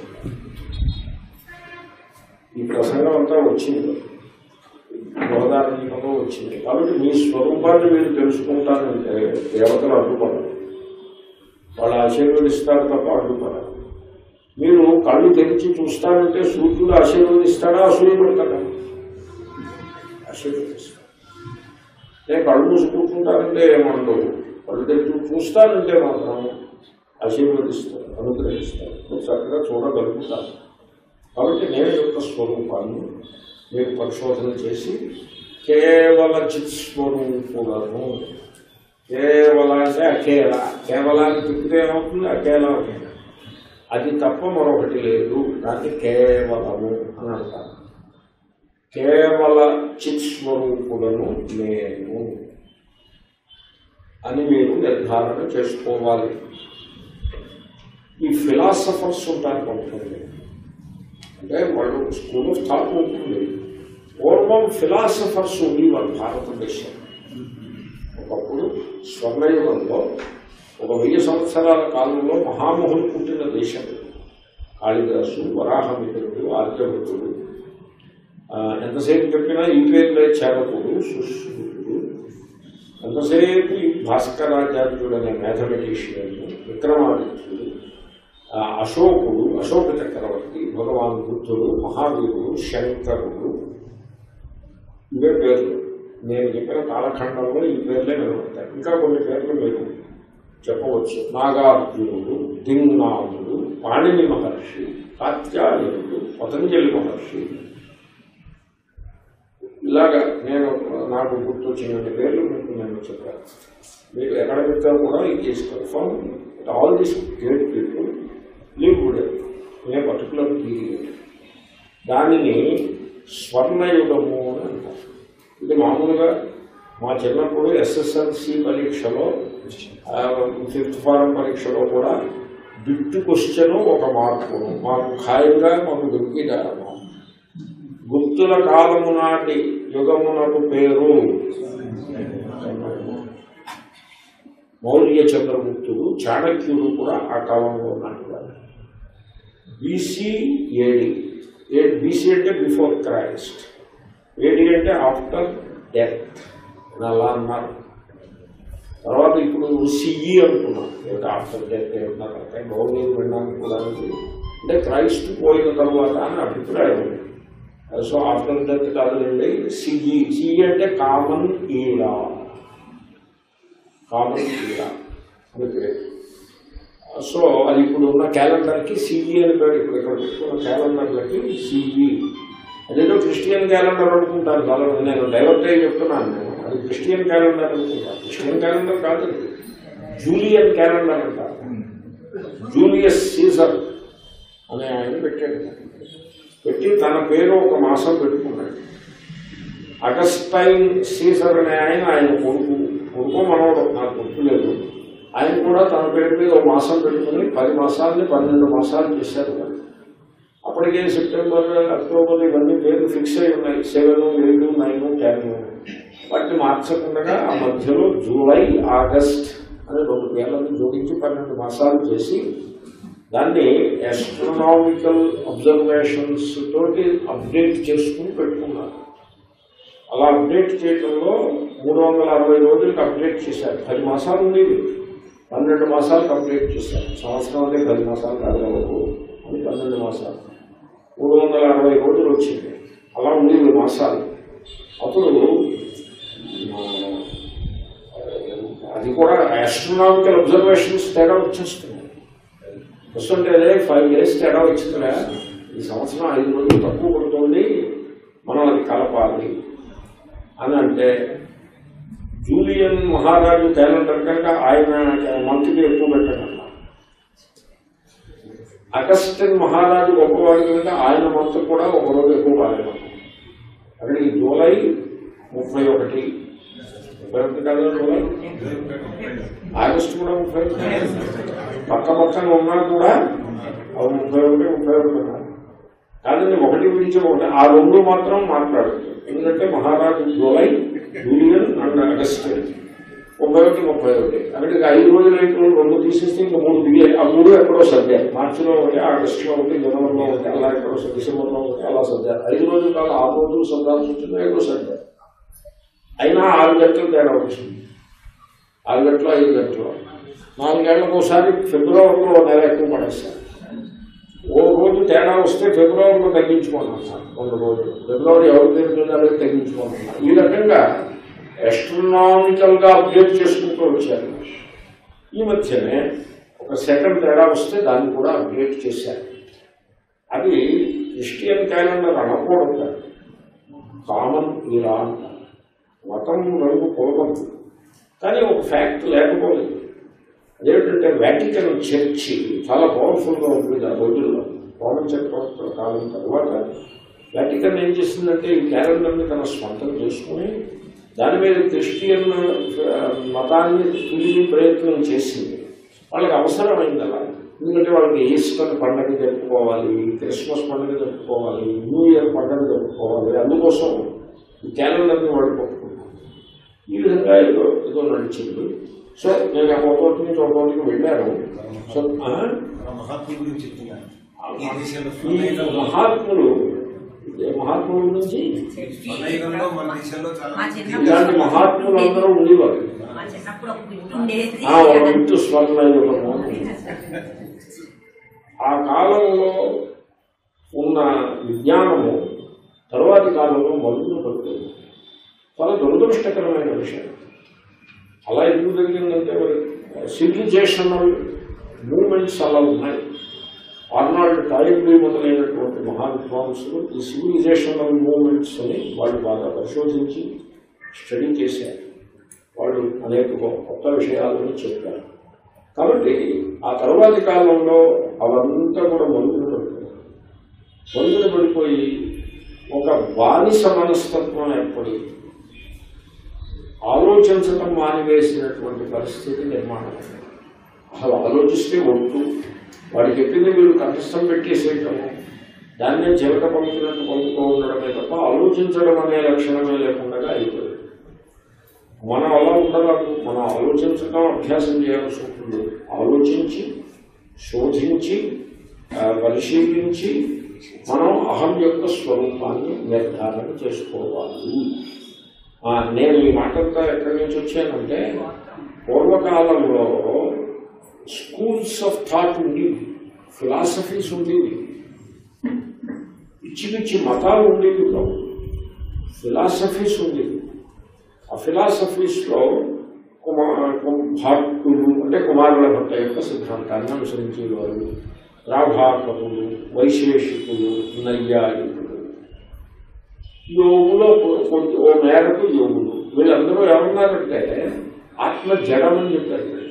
ఈ ప్రసంగం అంతా వచ్చింది బృహదారణ్యంలో వచ్చింది కాబట్టి మీ స్వరూపాన్ని మీరు తెలుసుకుంటారంటే దేవతలు అడ్డుపడరు వాళ్ళు ఆశీర్వదిస్తారు తప్ప అడ్డుపడరు మీరు కళ్ళు తెరిచి చూస్తారంటే సూర్యుడు ఆశీర్వదిస్తాడా అసూయపడతాడా ఆశీర్వదిస్తాడు నేను కళ్ళు మూసి కూర్చుంటారంటే ఏమండవు వాళ్ళు దగ్గర చూస్తానంటే మాత్రం ఆశీర్వదిస్తారు అనుగ్రహిస్తారు మీరు చక్కగా చూడగలుగుతారు కాబట్టి నేను యొక్క స్వరూపాన్ని మీరు పరిశోధన చేసి కేవల చిత్ స్వరూపులను కేవల అంటే అకేల కేవలాన్ని తిప్పితే ఏమవుతుంది అకేల అకేల అది తప్ప మరొకటి లేదు దాన్ని కేవలము అని అంటారు కేవల చిత్ స్వరూపులను నేను అని మీరు నిర్ధారణ చేసుకోవాలి ఈ ఫిలాసఫర్స్ ఉంటారు కొంతమంది అంటే వాళ్ళు స్కూల్ ఆఫ్ థాట్ ఉంటుంది పూర్వం ఫిలాసఫర్స్ ఉండేవారు భారతదేశం ఒకప్పుడు స్వర్ణయుగంలో ఒక వెయ్యి సంవత్సరాల కాలంలో మహామహులు పుట్టిన దేశం కాళిదాసు వరాహమిత్రుడు ఆర్యభటుడు ఆ, ఎంతసేపు చెప్పినా ఈ పేర్లే చేరకుడు సుశ్రుతుడు ఎంతసేపు ఈ భాస్కరాచార్యుడు అనే మ్యాథమెటిషియన్ విక్రమాదిత్యుడు ఆ, అశోకుడు అశోక చక్రవర్తి భగవాన్ బుద్ధుడు మహావీరుడు శంకరుడు ఇవే పేర్లు నేను చెప్పిన కాలఖండంలో ఈ పేర్లే నిలబడతాయి ఇంకా కొన్ని పేర్లు మీరు చెప్పవచ్చు నాగార్జునుడు దింగ్నాథుడు పాణిని మహర్షి కాత్యాయనుడు పతంజలి మహర్షి ఇలాగా నేను నాకు గుర్తొచ్చినటువంటి పేర్లు మీకు నేను చెప్పాను మీరు ఎక్కడ పెట్టారు కూడా ఇది is confirm all this great people lived in a particular period దానిని స్వర్ణయుగము అని అంటారు ఇది మామూలుగా మా చిన్నప్పుడు ఎస్ఎస్ఎల్సి పరీక్షలో ఫిఫ్త్ ఫారం పరీక్షలో కూడా బిట్టు క్వశ్చన్ ఒక మార్పును మాకు ఖాయంగా మాకు దొరికిదా గుప్తుల కాలము నాటి యుగమునకు పేరు మౌర్య చంద్రగుప్తుడు చాణక్యుడు కూడా ఆ కాలంలో ఉన్నటువంటి బీసీ ఏడి బీసీ అంటే బిఫోర్ క్రైస్ట్ ఏడి అంటే ఆఫ్టర్ డెత్ అలా అన్నారు తర్వాత ఇప్పుడు సిఈ అంటున్నాం ఏంటి ఆఫ్టర్ డెత్ ఏమన్నారు అంటే గౌరవం వినడానికి కూడా ఉంది. అంటే క్రైస్ట్ పోయిన తర్వాత అని అభిప్రాయం ఉంది సో ఆఫ్టర్ డెత్ కాదులేండి సిఈ సిఈ అంటే కామన్ ఈరా కామన్ ఈరా అని పేరు సో అది ఇప్పుడు ఉన్న క్యాలెండర్కి సిఈ అని పేరు ఇప్పుడు ఇక్కడ పెట్టుకున్న క్యాలెండర్లకి సిఈ అదేదో క్రిస్టియన్ క్యాలెండర్ అనుకుంటాను చాలా మంది. నేను డైవర్ట్ అయ్యి చెప్తున్నాను నేను అది క్రిస్టియన్ క్యాలెండర్ అనుకుంటాను క్రిస్టియన్ క్యాలెండర్ కాదు అది. జూలియన్ క్యాలెండర్ అంటారు జూలియస్ సీజర్ అనే ఆయన పెట్టాడు పెట్టి తన పేరు ఒక మాసం పెట్టుకున్నాడు అగస్టైన్ సీజర్ అనే ఆయన ఆయన కొడుకు కొడుకు మనవడు నాకు గుర్తులేదు ఆయన కూడా తన పేరు మీద ఒక మాసం పెట్టుకుని పది మాసాలని పన్నెండు మాసాలు చేశారు వాళ్ళు అప్పటికే సెప్టెంబర్ అక్టోబర్ ఇవన్నీ పేర్లు ఫిక్స్ అయి ఉన్నాయి సెవెన్ ఎయిట్ నైన్ టెన్ వాటిని మార్చకుండా ఆ మధ్యలో జూలై ఆగస్ట్ అనే రెండు పేర్లను జోడించి పన్నెండు మాసాలు చేసి దాన్ని ఎస్ట్రోనామికల్ అబ్జర్వేషన్స్ తోటి అప్డేట్ చేసుకుని పెట్టుకున్నారు అలా అప్డేట్ చేయడంలో మూడు వందల అరవై రోజులకి అప్డేట్ చేశారు పది మాసాలు ఉండేవి పన్నెండు మాసాలు కంప్లీట్ చేశారు సంవత్సరం అంటే పది మాసాలు కాదు అని పన్నెండు మాసాలు మూడు వందల అరవై రోజులు వచ్చింది అలా ఉండేవి మాసాలు అప్పుడు ఆ, అది కూడా ఆస్ట్రోనామికల్ అబ్జర్వేషన్స్ తేడా వచ్చేస్తుంది వస్తుంటే అదే ఫైవ్ డేస్ తేడా వచ్చిందిరా ఈ సంవత్సరం ఐదు రోజులు తక్కువ పడుతుంది మనం అది కలపాలి అని అంటే జూలియన్ మహారాజు క్యాలెండర్ కనుక ఆయన మంత్కి ఎక్కువ పెట్టడం అగస్టిన్ మహారాజు గొప్పవాడి కనుక ఆయన మంత్ కూడా ఒక రోజు ఎక్కువ కాలేదు అక్కడికి జూలై ముప్పై ఒకటి ముప్పై ఒకటి కాదు జూలై ఆగస్టు కూడా ముప్పై ఒకటి పక్క పక్కన ఉన్నా కూడా అవి ముప్పై ఒకటి ముప్పై ఒకటి కాదు కాదండి ఒకటి విడిచి ఒకటి ఆ రెండు మాత్రం మాట్లాడుతుంది ఎందుకంటే మహారాజు జూలై జూలియన్ అండ్ అగస్టిన్ ముప్పై ఒకటి ముప్పై ఒకటి అక్కడికి ఐదు రోజులు ఐదు రోజులు రెండు తీసేస్తే ఇంకా మూడు దిగాయి ఆ మూడు ఎక్కడో సర్దారు మార్చిలో ఒకటి ఆగస్టులో ఒకటి జనవరిలో ఒకటి అలా ఎక్కడో సర్ది- డిసెంబర్లో ఒకటి అలా సర్దారు ఐదు రోజులు కాదు ఆరు రోజులు సర్దాల్సి వచ్చింది ఐదో సర్దారు అయినా ఆరు గంటలు తేడా వచ్చింది ఆరు గంటలు ఐదు గంటలు నాలుగేళ్లకు ఒకసారి ఫిబ్రవరిలో ఓ నెల ఎక్కువ పడేస్తారు ఓ రోజు తేడా వస్తే ఫిబ్రవరిలో తగ్గించుకోమన్నారు రెండు రోజులు ఫిబ్రవరి ఎవరి పేరు తగ్గించుకోమన్నారు ఈ రకంగా ఎస్ట్రనామికల్ గా అప్డేట్ చేసుకుంటూ వచ్చారు ఈ మధ్యనే ఒక సెకండ్ తేడా వస్తే దాన్ని కూడా అప్డేట్ చేశారు అది క్రిస్టియన్ క్యాలెండర్ అనకూడదు కామన్ ఈరా అంటారు మతం రంగు పోవద్దు కానీ ఒక ఫ్యాక్ట్ లేకపోలేదు అదేంటంటే వ్యాటికన్ చర్చి చాలా పవర్ఫుల్గా ఉంటుంది ఆ రోజుల్లో రోమన్ చక్రవర్తుల కాలం తర్వాత వ్యాటికన్ ఏం చేసిందంటే ఈ క్యాలెండర్ని తన స్వంతం చేసుకుని దాని మీద క్రిస్టియన్ ఆ, మతాన్ని తులిని ప్రయత్నం చేసింది వాళ్ళకి అవసరమైంది అలా ఎందుకంటే వాళ్ళకి ఈస్టర్ పండుగ జరుపుకోవాలి క్రిస్మస్ పండుగ జరుపుకోవాలి న్యూ ఇయర్ పండుగ జరుపుకోవాలి అందుకోసం ఈ క్యాలెండర్ని వాళ్ళు పట్టుకున్నారు ఈ విధంగా ఏదో ఏదో నడిచింది సో నేను ఒక చోటు నుంచి ఒక చోటుకి వెళ్ళాను సో ఆ, మన మహాత్ముల గురించి చెప్తున్నాను ఈ దేశంలో ఈ మహాత్ములు ఏ మహాత్ముల గురించి స్వర్ణయుగంలో మన దేశంలో చాలా మా చిన్నప్పుడు ఇలాంటి మహాత్ములు అందరూ ఉండేవారు మా చిన్నప్పుడు ఒక బిట్ ఉండేది ఆ ఒక ఇంటి స్వర్ణయుగము ఆ కాలంలో ఉన్న విజ్ఞానము తరువాతి కాలంలో మరుగున పడుతుంది చాలా దురదృష్టకరమైన విషయం అలా ఎందుకు జరిగిందంటే మరి సివిలైజేషనల్ మూమెంట్స్ అలా ఉన్నాయి ఆర్నాల్డ్ టాయిబ్లీ మొదలైనటువంటి మహా విద్వాంసులు ఈ సివిలైజేషనల్ మూమెంట్స్ని వాళ్ళు బాగా పరిశోధించి స్టడీ చేశారు వాళ్ళు అనేక కొత్త విషయాలను చెప్పారు కాబట్టి ఆ తరువాతి కాలంలో అవంతా కూడా మరుగున పడిపోయారు మరుగున పడిపోయి ఒక బానిస మనస్తత్వం ఏర్పడి ఆలోచించటం మానివేసినటువంటి పరిస్థితి నిర్మాణం అయింది. అసలు ఆలోచిస్తే ఒట్టు వాడు చెప్పింది వీడు కంఠస్థం పెట్టేసేయటము దాన్నే చిలక పంపుతున్నట్టు పంపుతూ ఉండడమే తప్ప ఆలోచించడం అనే లక్షణమే లేకుండా అయిపోయింది మనం అలా ఉండరాదు మనం ఆలోచించడం అభ్యాసం చేయాల్సి ఉంటుంది ఆలోచించి శోధించి ఆ, పరిశీలించి మనం అహం యొక్క స్వరూపాన్ని నిర్ధారణ చేసుకోవాలి ఆ, నేను ఈ మాటంతా ఎక్కడి నుంచి వచ్చానంటే పూర్వకాలంలో స్కూల్స్ ఆఫ్ థాట్ ఉండేవి ఫిలాసఫీస్ ఉండేవి పిచ్చి పిచ్చి మతాలు ఉండేవి కావు ఫిలాసఫీస్ ఉండేవి ఆ ఫిలాసఫీస్లో కుమార్ భక్తులు అంటే కుమారుల భట్ట యొక్క సిద్ధాంతాన్ని అనుసరించే వారు రాభాకములు వైశేషికులు నైయాయికులు యోగులో కొంచెం ఓ మేరకు యోగులు వీళ్ళందరూ ఏమన్నారంటే ఆత్మ జడమని చెప్పారు వీళ్ళు.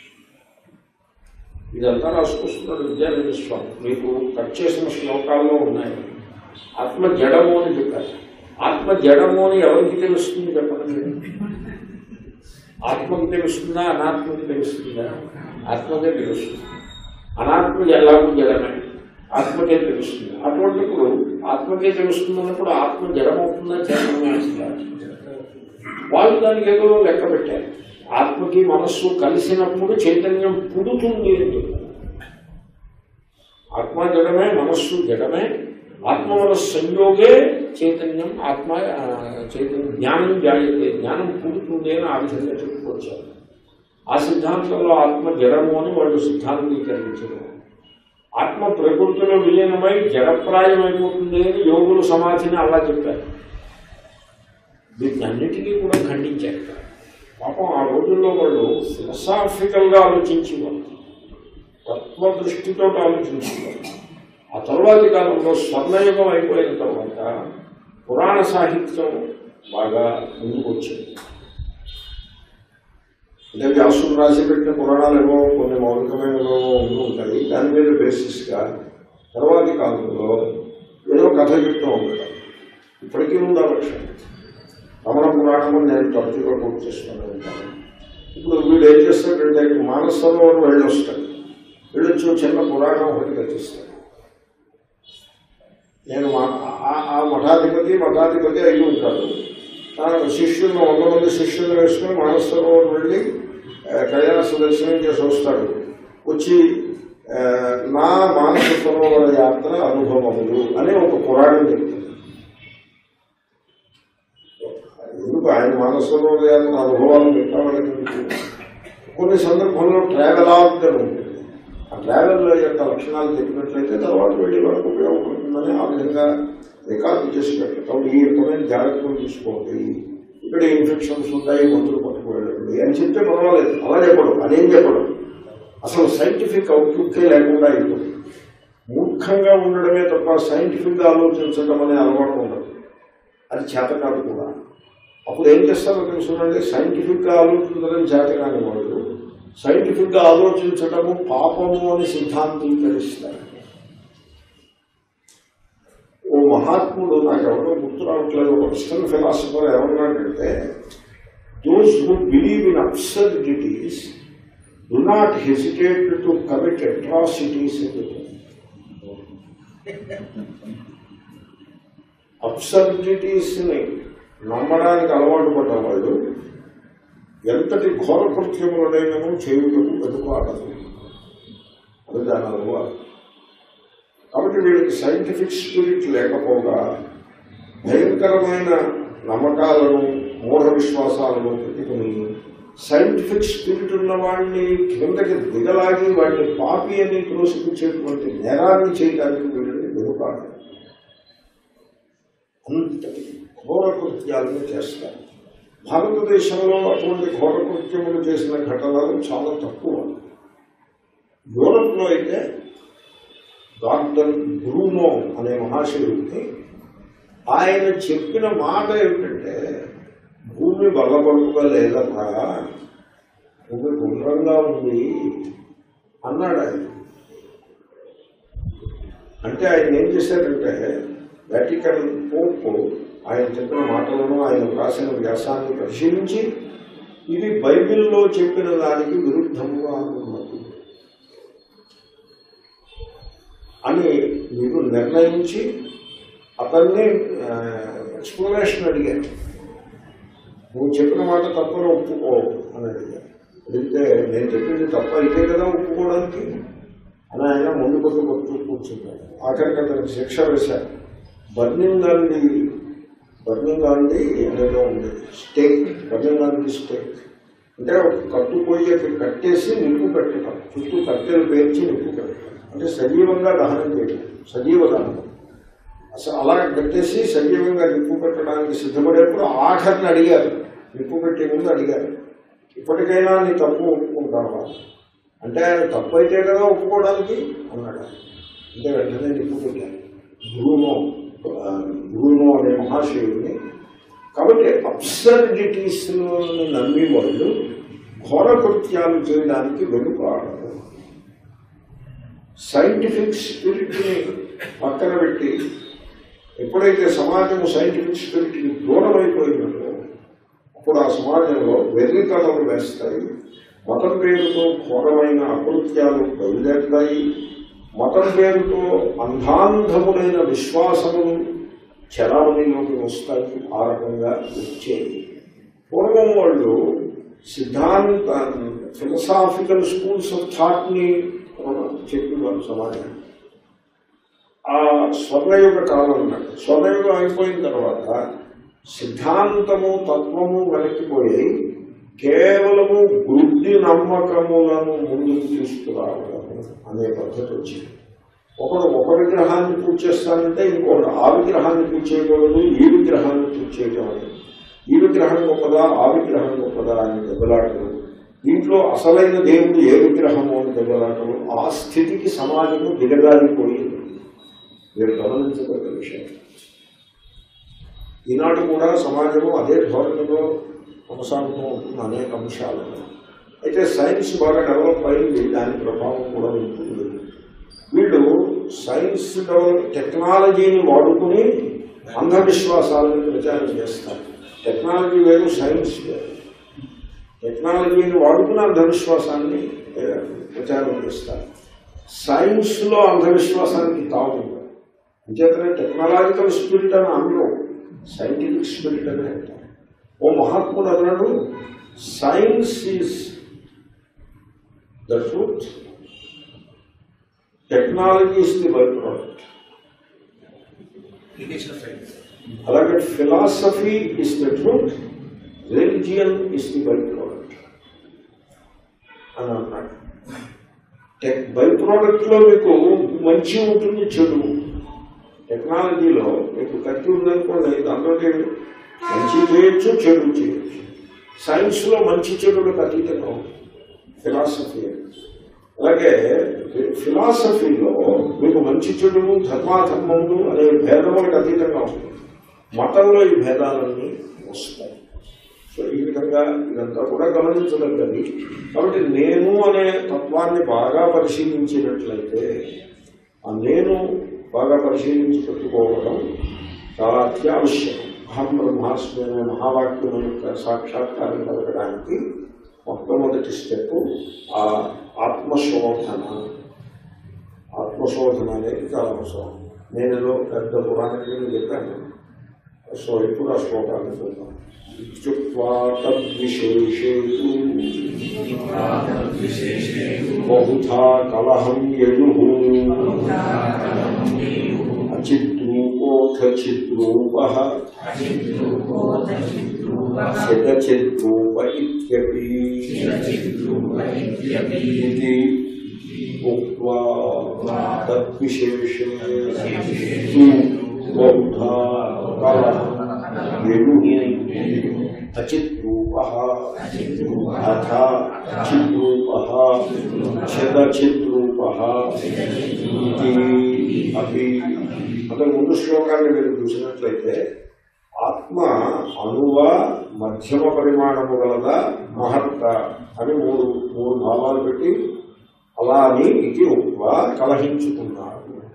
ఇదంతా రాసుకొస్తున్నాడు విద్యార్థి స్వామి మీకు కట్ చేసిన శ్లోకాల్లో ఉన్నాయి ఆత్మ జడము అని చెప్పారు ఆత్మ జడము అని ఎవరికి తెలుస్తుంది చెప్పండి ఆత్మకు తెలుస్తుందా అనాత్మకి తెలుస్తుందా ఆత్మకే తెలుస్తుంది అనాత్మ ఎలాగూ జడమే ఆత్మకే తెలుస్తుంది అటువంటిప్పుడు ఆత్మకే తెలుస్తుంది అన్నప్పుడు ఆత్మ జడమవుతుందా జడమవుతుందా వాళ్ళు దానికి ఏదో లెక్క పెట్టారు ఆత్మకి మనస్సు కలిసినప్పుడు చైతన్యం పుడుతుంది అని చెప్పారు ఆత్మ జడమే మనస్సు జడమే ఆత్మ మనస్సు సంయోగే చైతన్యం ఆత్మ ఆ, చైతన్యం జ్ఞానం జాయితే జ్ఞానం పుడుతుంది అని ఆ విధంగా చెప్పుకొచ్చారు ఆ సిద్ధాంతంలో ఆత్మ జడము అని వాళ్ళు సిద్ధాంతీకరించారు ఆత్మ ప్రకృతిలో విలీనమై జడప్రాయమైపోతుంది అని యోగులు సమాధిని అలా చెప్పారు వీటన్నిటికీ కూడా ఖండించారు పాపం ఆ రోజుల్లో వాళ్ళు ఫిలసాఫికల్గా ఆలోచించేవారు తత్వ దృష్టితో ఆలోచించేవారు ఆ తరువాతి కాలంలో స్వర్ణయుగం అయిపోయిన తర్వాత పురాణ సాహిత్యం బాగా ముందుకు వచ్చింది అంటే వ్యాసులు రాసి పెట్టిన పురాణాలు ఏమో కొన్ని మౌలికమైనవో ఉంటూ ఉంటాయి దాని మీద బేసిస్గా తర్వాతి కాలంలో ఏదో కథ చెప్తూ ఉంటారు ఇప్పటికీ ఉంది ఆ లక్ష్యం రమణ పురాణము నేను తరచుగా పూర్తి చేస్తూనే ఉంటాను ఇప్పుడు వీడు ఏం చేస్తాడంటే మానస సరోవరం వెళ్ళొస్తాడు వెళ్ళొచ్చి ఓ చిన్న పురాణం ఒకటి రచిస్తాడు నేను మా ఆ- ఆ మఠాధిపతి మఠాధిపతి అయి ఉంటాడు తన శిష్యులను వంద మంది శిష్యులను వేసుకుని మానస సరోవరం వెళ్ళి ఆ, కైలాస దర్శనం చేసి వస్తాడు వచ్చి ఆ, నా మానస సరోవర యాత్ర అనుభవములు అనే ఒక పురాణం చెప్తాడు ఎందుకు ఆయన మనస్సులో లేని అనుభవాలు పెట్టాలని కొన్ని సందర్భంలో ట్రావెల్ ఆప్షన్ ఉంటుంది ఆ ట్రావెల్ యొక్క లక్షణాలు చెప్పినట్లయితే తర్వాత వెళ్ళి వరకు ఉపయోగపడుతుందని ఆ విధంగా రికార్డు చేసి పెట్టడం ఈ రకమైన జాగ్రత్తలు తీసుకోండి ఇక్కడ ఇన్ఫెక్షన్స్ ఉంటాయి మందులు పట్టుకు వెళ్ళండి అని చెప్తే పర్వాలేదు అలా చెప్పడం అదేం చెప్పడం అసలు సైంటిఫిక్ అవుట్లుక్కే లేకుండా అయిపోతుంది మూర్ఖంగా ఉండడమే తప్ప సైంటిఫిక్గా ఆలోచించడం అనే అలవాటు ఉండదు అది చేత కాదు కూడా అప్పుడు ఏం చేస్తారో తెలుసునండి సైంటిఫిక్గా ఆలోచించడం చేత కాని వాళ్ళు సైంటిఫిక్గా ఆలోచించడము పాపము అని సిద్ధాంతీకరిస్తారు ఓ మహాత్ముడు నాకు ఎవరో గుర్తు రావట్లేదు ఒక వెస్టర్న్ ఫిలాసఫర్ ఏమన్నాడంటే those who believe in absurdities do not hesitate to commit atrocities absurdities ని నమ్మడానికి అలవాటు పడ్డ వాళ్ళు ఎంతటి ఘోర కృత్యములనైనను చేయుటకు వెతుకాడదు అది దాని అనుభవం కాబట్టి వీళ్ళకి సైంటిఫిక్ స్పిరిట్ లేకపోగా భయంకరమైన నమ్మకాలను మూఢ విశ్వాసాలను పెట్టుకుని సైంటిఫిక్ స్పిరిట్ ఉన్న వాడిని కిందకి దిగలాగి వాడిని పాపి అని త్రోసిపుచ్చేటువంటి నేరాన్ని చేయడానికి వీళ్ళని వెనుకాడు అంతటి ఘోర కృత్యాలను చేస్తారు భారతదేశంలో అటువంటి ఘోర కృత్యములు చేసిన ఘటనలు చాలా తక్కువ యూరప్లో అయితే డాక్టర్ బ్రూనో అనే మహాశివుడికి ఆయన చెప్పిన మాట ఏమిటంటే భూమి బలపరుపుగా లేదన్నా భూమి గుండ్రంగా ఉంది అన్నాడు ఆయన అంటే ఆయన ఏం చేశారంటే వాటికన్ పోప్ ఆయన చెప్పిన మాటలను ఆయన రాసిన వ్యాసాన్ని పరిశీలించి ఇది బైబిల్లో చెప్పిన దానికి విరుద్ధంగా ఉన్నది అని మీరు నిర్ణయించి అతన్ని ఎక్స్ప్లెనేషన్ అడిగారు నువ్వు చెప్పిన మాట తప్పని ఒప్పుకో అని అడిగారు అడిగితే నేను చెప్పింది తప్ప అయితే కదా ఒప్పుకోవడానికి అని ఆయన ముందు కొద్ది కొట్టు కూర్చున్నాడు ఆఖరికి అతనికి శిక్ష వేశారు బర్నింగ్ గాంధీ బర్నింగ్ గాంధీ ఏదో ఉంది స్టేక్ బర్నింగ్ గాంధీ స్టేక్ అంటే ఒక కట్టు పొయ్యికి కట్టేసి నిప్పు పెట్టడం చుట్టూ కట్టెలు పేర్చి నిప్పు పెట్టడం అంటే సజీవంగా దహనం చేయడం సజీవ దహనం అసలు అలా కట్టేసి సజీవంగా నిప్పు పెట్టడానికి సిద్ధపడేప్పుడు ఆఖరిని అడిగారు నిప్పు పెట్టే ముందు అడిగారు ఇప్పటికైనా నీ తప్పు ఒప్పుకుంటావా అంటే ఆయన తప్పు అయితే కదా ఒప్పుకోవడానికి అన్నాడు ఆయన. అంటే వెంటనే నిప్పు పెట్టారు బ్రూనో ఆ, బ్రూనో అనే మహాశివుడిని కాబట్టి అబ్సర్డిటీస్ నమ్మి వాళ్ళు ఘోర కృత్యాలు చేయడానికి వెనుకాడరు సైంటిఫిక్ స్పిరిట్ని పక్కన పెట్టి ఎప్పుడైతే సమాజం సైంటిఫిక్ స్పిరిట్కి దూరం అయిపోయినదో అప్పుడు ఆ సమాజంలో వెర్రితనలు వేస్తాయి మతం పేరుతో ఘోరమైన అకృత్యాలు బయలుదేరుతాయి మతం పేరుతో అంధాంధములైన విశ్వాసములు చలామణిలోకి వస్తాయి ఆ రకంగా వచ్చేది పూర్వం వాళ్ళు సిద్ధాంత ఫిలసాఫికల్ స్కూల్స్ ఆఫ్ థాట్ని చెప్పేవారు సమాజానికి ఆ స్వర్ణయుగ కాలం ఉన్నది స్వర్ణయుగం అయిపోయిన తర్వాత సిద్ధాంతము తత్వము వెనక్కిపోయి కేవలము గుడ్డి నమ్మకములను ముందుకు తీసుకురావడము అనే పద్ధతి వచ్చింది ఒకడు ఒక విగ్రహాన్ని పూజ చేస్తానంటే ఇంకొకడు ఆ విగ్రహాన్ని పూజ చేయకూడదు ఈ విగ్రహాన్ని పూజ చేయటం అని ఈ విగ్రహం గొప్పదా ఆ విగ్రహం గొప్పదా అని దెబ్బలాటలు దీంట్లో అసలైన దేవుడు ఏ విగ్రహము అని దెబ్బలాటలు ఆ స్థితికి సమాజము దిగజారిపోయింది మీరు గమనించగల విషయం ఈనాడు కూడా సమాజము అదే ధోరణిలో కొనసాగుతూ ఉంటుంది అనేక అంశాలను అయితే సైన్స్ బాగా డెవలప్ అయింది దాని ప్రభావం కూడా ఉంటుంది వీళ్ళు సైన్స్ డెవలప్ టెక్నాలజీని వాడుకుని అంధవిశ్వాసాలను ప్రచారం చేస్తారు టెక్నాలజీ వేరు సైన్స్ వేరు టెక్నాలజీని వాడుకుని అంధవిశ్వాసాన్ని ఏ, ప్రచారం చేస్తారు సైన్స్లో అంధవిశ్వాసానికి తావు అంచేతనే టెక్నాలజికల్ స్పిరిట్ అని అనరు సైంటిఫిక్ స్పిరిట్ అని అంటారు ఓ మహాత్ముడు అన్నాడు science is the truth technology is the by product application of science అలాగే philosophy is the truth religion is the by product అని అన్నాడు టెక్ బై ప్రోడక్ట్ లో మీకు మంచి ఉంటుంది చెడు టెక్నాలజీలో మీకు కత్తి ఉందనుకోండి దాంట్లో మంచి చేయొచ్చు చెడు చేయొచ్చు సైన్స్ లో మంచి చెడులకు అతీతంగా ఉంది ఫిలాసఫీ అలాగే ఫిలాసఫీలో మీకు మంచి చెడులు ధర్మాధర్మములు అనే భేదములకు అతీతంగా ఉంటుంది మతంలో ఈ భేదాలన్నీ వస్తాయి సో ఈ విధంగా ఇదంతా కూడా గమనించదగ్గది కాబట్టి నేను అనే తత్వాన్ని బాగా పరిశీలించినట్లయితే ఆ నేను బాగా పరిశీలించి పెట్టుకోవడం చాలా అత్యావశ్యం అహం బ్రహ్మాస్మి అనే మహావాక్యం యొక్క సాక్షాత్కారం కలగడానికి మొట్టమొదటి స్టెప్ ఆ ఆత్మశోధన ఆత్మశోధన అనేది చాలా అవసరం నేను ఏదో పెద్ద పురాణం చెప్పాను సో ఇప్పుడు ఆ శ్లోకాన్ని చూద్దాం ఇత్యుక్త్వా తద్విశేషేషు బహుధా కలహం యయు అచిద్రూపోథ చిద్రూప చిదచిద్రూప ఇత్యపి ఇది ఉక్త్వా తద్విశేషేషు బహుధా కలహం యయు అచిద్రూప అథ చిద్రూప చిదచిద్రూప ఇది అవి అంటే ముందు శ్లోకాన్ని మీరు చూసినట్లయితే ఆత్మ అణువ మధ్యమ పరిమాణము గలదా మహత్త అని మూడు మూడు భావాలు పెట్టి అలా అని ఇది ఉక్వ కలహించుకున్నారు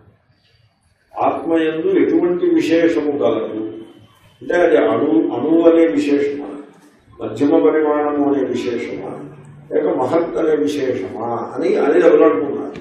ఆత్మయందు ఎటువంటి విశేషము గలదు అంటే అది అణు అణువు అనే విశేషమా మధ్యమ పరిమాణము అనే విశేషమా లేక మహత్ అనే విశేషమా అని అని ఎవరనుకున్నారు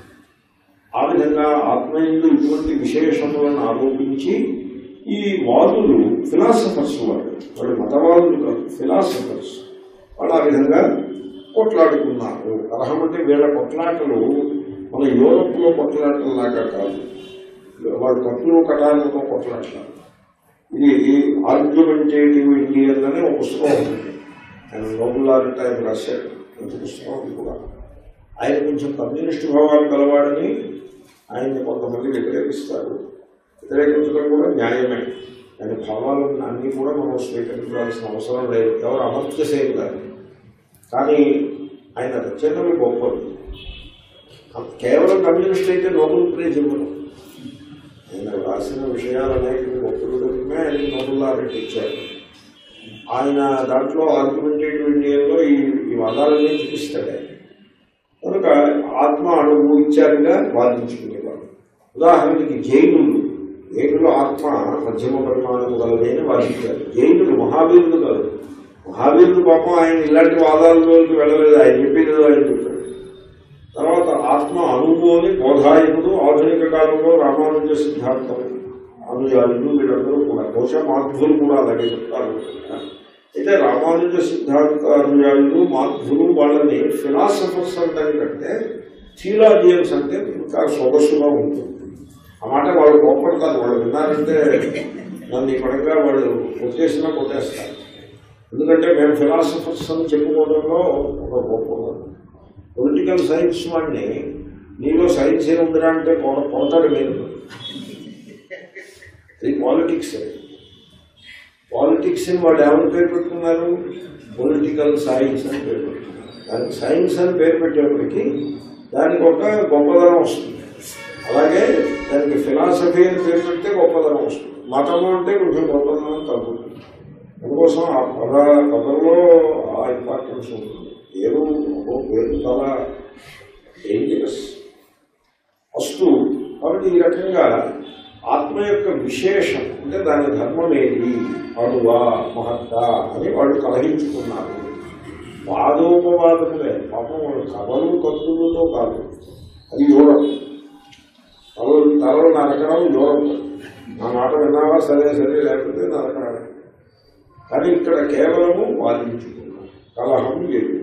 ఆ విధంగా ఆత్మయందు ఇటువంటి విశేషములను ఆరోపించి ఈ వాదులు ఫిలాసఫర్స్ వాళ్ళు వాళ్ళు మతవాదులు కాదు ఫిలాసఫర్స్ వాళ్ళు ఆ విధంగా కొట్లాడుకున్నారు కలహం అంటే వీళ్ళ కొట్లాటలు మన యూరోప్లో కొట్లాటలాగా కాదు వాళ్ళు కట్లు కటాలతో కొట్లాడతారు ఇది ఆర్గ్యుమెంటేటివ్ ఇండియన్ అనే ఒక పుస్తకం ఉంటుంది ఆయన నోబులారెట్ ఆయన రాశాడు మంచి పుస్తకం అది కూడా ఆయన కొంచెం కమ్యూనిస్ట్ భావాలు కలవాడని ఆయన్ని కొంతమంది వ్యతిరేకిస్తారు వ్యతిరేకించడం కూడా న్యాయమే ఆయన భావాలు అన్నీ కూడా మనం స్వీకరించాల్సిన అవసరం లేదు ఎవరు అమర్త్య కాదు కానీ ఆయన రచనలు గొప్పవి కేవలం కమ్యూనిస్ట్ అయితే నోబెల్ ప్రైజ్ ఇవ్వడం ఆయన రాసిన విషయాలు అనేక గొప్పలు దొరికినా ఆయన నోబెల్ ఇచ్చారు ఆయన దాంట్లో ఆర్గ్యుమెంటేటివ్ ఇండియన్లో ఈ ఈ వాదాలన్నీ చూపిస్తాడు ఆయన. కనుక ఆత్మ అణువు ఇచ్చారుగా వాదించుకునేవాడు ఉదాహరణకి జైనులు జైనులు ఆత్మ మధ్యమ పరిమాణము గలది అని వాదించారు జైనులు మహావీరులు కాదు మహావీరులు పాపం ఆయన ఇలాంటి వాదాలలోకి వెళ్ళలేదు ఆయన చెప్పేది ఆయన చెప్పాడు తర్వాత ఆత్మ అణువు అని బోధాయనుడు ఆధునిక కాలంలో రామానుజ సిద్ధాంతం అనుయాయులు వీళ్ళందరూ కూడా బహుశా మాధ్యులు కూడా అలాగే చెప్తారు అయితే రామానుజ సిద్ధాంత అనుయాయులు మాధ్యులు వాళ్ళని ఫిలాసఫర్స్ అంటే కంటే థియలాజియన్స్ అంటే ఇంకా సొగసుగా ఉంటుంది ఆ మాట వాళ్ళు కోపడతారు వాళ్ళు విన్నారంటే నన్ను ఈ పరంగా వాళ్ళు కొట్టేసినా కొట్టేస్తారు ఎందుకంటే మేము ఫిలాసఫర్స్ అని చెప్పుకోవడంలో ఒక గొప్ప పొలిటికల్ సైన్స్ వాడిని నీలో సైన్స్ ఏముందిరా అంటే కొడ- కొడతాడు మీరు ఇది పాలిటిక్స్ పాలిటిక్స్ ని వాళ్ళు ఏమని పేరు పెట్టుకున్నారు పొలిటికల్ సైన్స్ అని పేరు పెట్టుకున్నారు దానికి సైన్స్ అని పేరు పెట్టేప్పటికీ దానికి ఒక గొప్పదనం వస్తుంది అలాగే దానికి ఫిలాసఫీ అని పేరు పెడితే గొప్పదనం వస్తుంది మతము అంటే కొంచెం గొప్పదనం తగ్గుతుంది అందుకోసం ఆ పద పదంలో ఆ ఇంపార్టెన్స్ ఉంటుంది పేరు ఓ పేరు చాలా డేంజరస్ వస్తూ కాబట్టి ఈ రకంగా ఆత్మ యొక్క విశేషం అంటే దాని ధర్మం ఏది అణువా మహత్త అని వాళ్ళు కలహించుకున్నారు వాదోపవాదములే పాపం వాళ్ళు కథలు కత్తులతో కాదు అది యూరప్ తలలు తలలు నరకడం యూరప్ నా మాట విన్నావా సరే సరే లేకపోతే నరకడం కానీ ఇక్కడ కేవలము వాదించుకున్నాం కలహం లేదు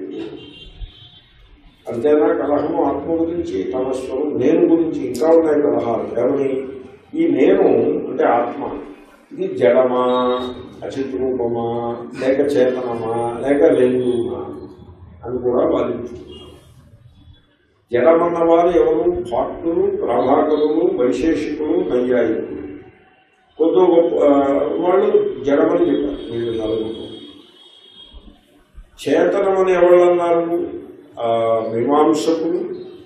అంతేనా కలహము ఆత్మ గురించి తన స్వరం నేను గురించి ఇంకా ఉన్నాయి కలహాలు ఏమని ఈ నేను అంటే ఆత్మ ఇది జడమా అచిత్ రూపమా లేక చేతనమా లేక రెండుమా అని కూడా వాదించుకున్నాం జడమన్న వారు ఎవరు భక్తులు ప్రభాకరులు వైశేషికులు నైయాయికులు కొద్ది గొప్ప ఆ, వాళ్ళు జడమని చెప్పారు వీళ్ళు నలుగురు చేతనమని ఎవరు అన్నారు ఆ, మీమాంసకులు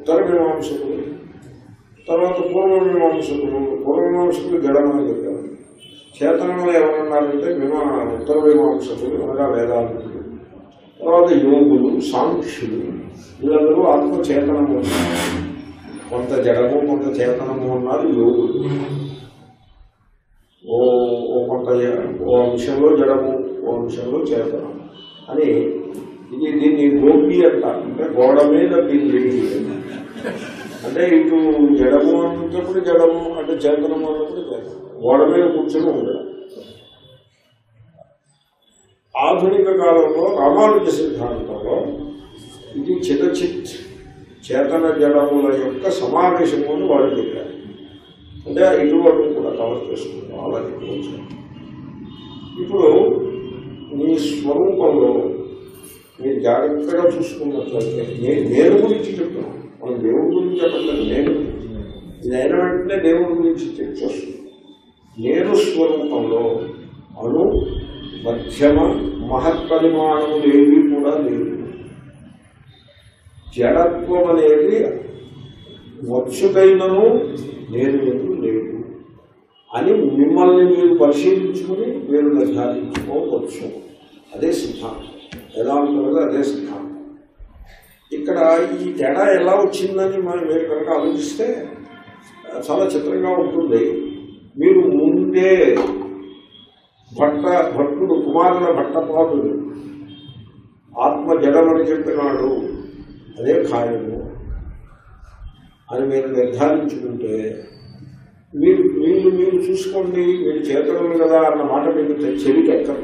ఉత్తర మీమాంసకులు తర్వాత పూర్వ మీమాంసకులు పూర్వ మీమాంసకులు జడమని చెప్పారు చేతనంలో ఏమన్నారంటే మీమా ఉత్తర మీమాంసకులు అనగా వేదాంతులు తర్వాత యోగులు సాంఖ్యులు వీళ్ళందరూ ఆత్మ చేతనము అన్నారు. కొంత జడము కొంత చేతనము అన్నారు యోగులు ఓ ఓ కొంత జ- ఓ అంశంలో జడము ఓ అంశంలో చేతనం అని ఇది దీన్ని గోపి అంటారు అంటే గోడ మీద బిల్లి అంటే ఇటు జడము అన్నప్పుడు జడము అంటే చేతనము అన్నప్పుడు చేతనం గోడ మీద కూర్చొని ఉండడం ఆధునిక కాలంలో రామానుజ సిద్ధాంతంలో ఇది చితచిత్ చేతన జడముల యొక్క సమావేశము అని వాళ్ళు చెప్పారు అంటే ఇటువంటి కూడా కవర్ చేసుకుంటాం అలా చెప్పవచ్చు ఇప్పుడు మీ స్వరూపంలో మీరు జాగ్రత్తగా చూసుకున్నట్లయితే నేను నేను గురించి చెప్తున్నాను మనం దేవుడి గురించి చెప్పట్లేదు నేను ఇది అయిన వెంటనే దేవుడి గురించి చెప్పొస్తుంది నేను స్వరూపంలో అను మధ్యమ మహత్పరిమాణములు ఏవి కూడా లేవు జడత్వం అనేది వచ్చుకైనను నేను ఎందుకు లేదు అని మిమ్మల్ని మీరు పరిశీలించుకుని మీరు నిర్ధారించుకోవచ్చు అదే సిద్ధాంతం వేదాంతంలో అదే సిద్ధాంతం ఇక్కడ ఈ తేడా ఎలా వచ్చిందని మనం మీరు కనుక ఆలోచిస్తే ఆ, చాలా చిత్రంగా ఉంటుంది మీరు ముందే భట్ట భట్టుడు కుమారుల భట్టపాదుడు ఆత్మ జడమని చెప్పినాడు అదే ఖాయము అని మీరు నిర్ధారించుకుంటే మీరు మీరు మీరు చూసుకోండి మీరు చేతనులు కదా అన్న మాట మీకు చెవికి ఎక్కదు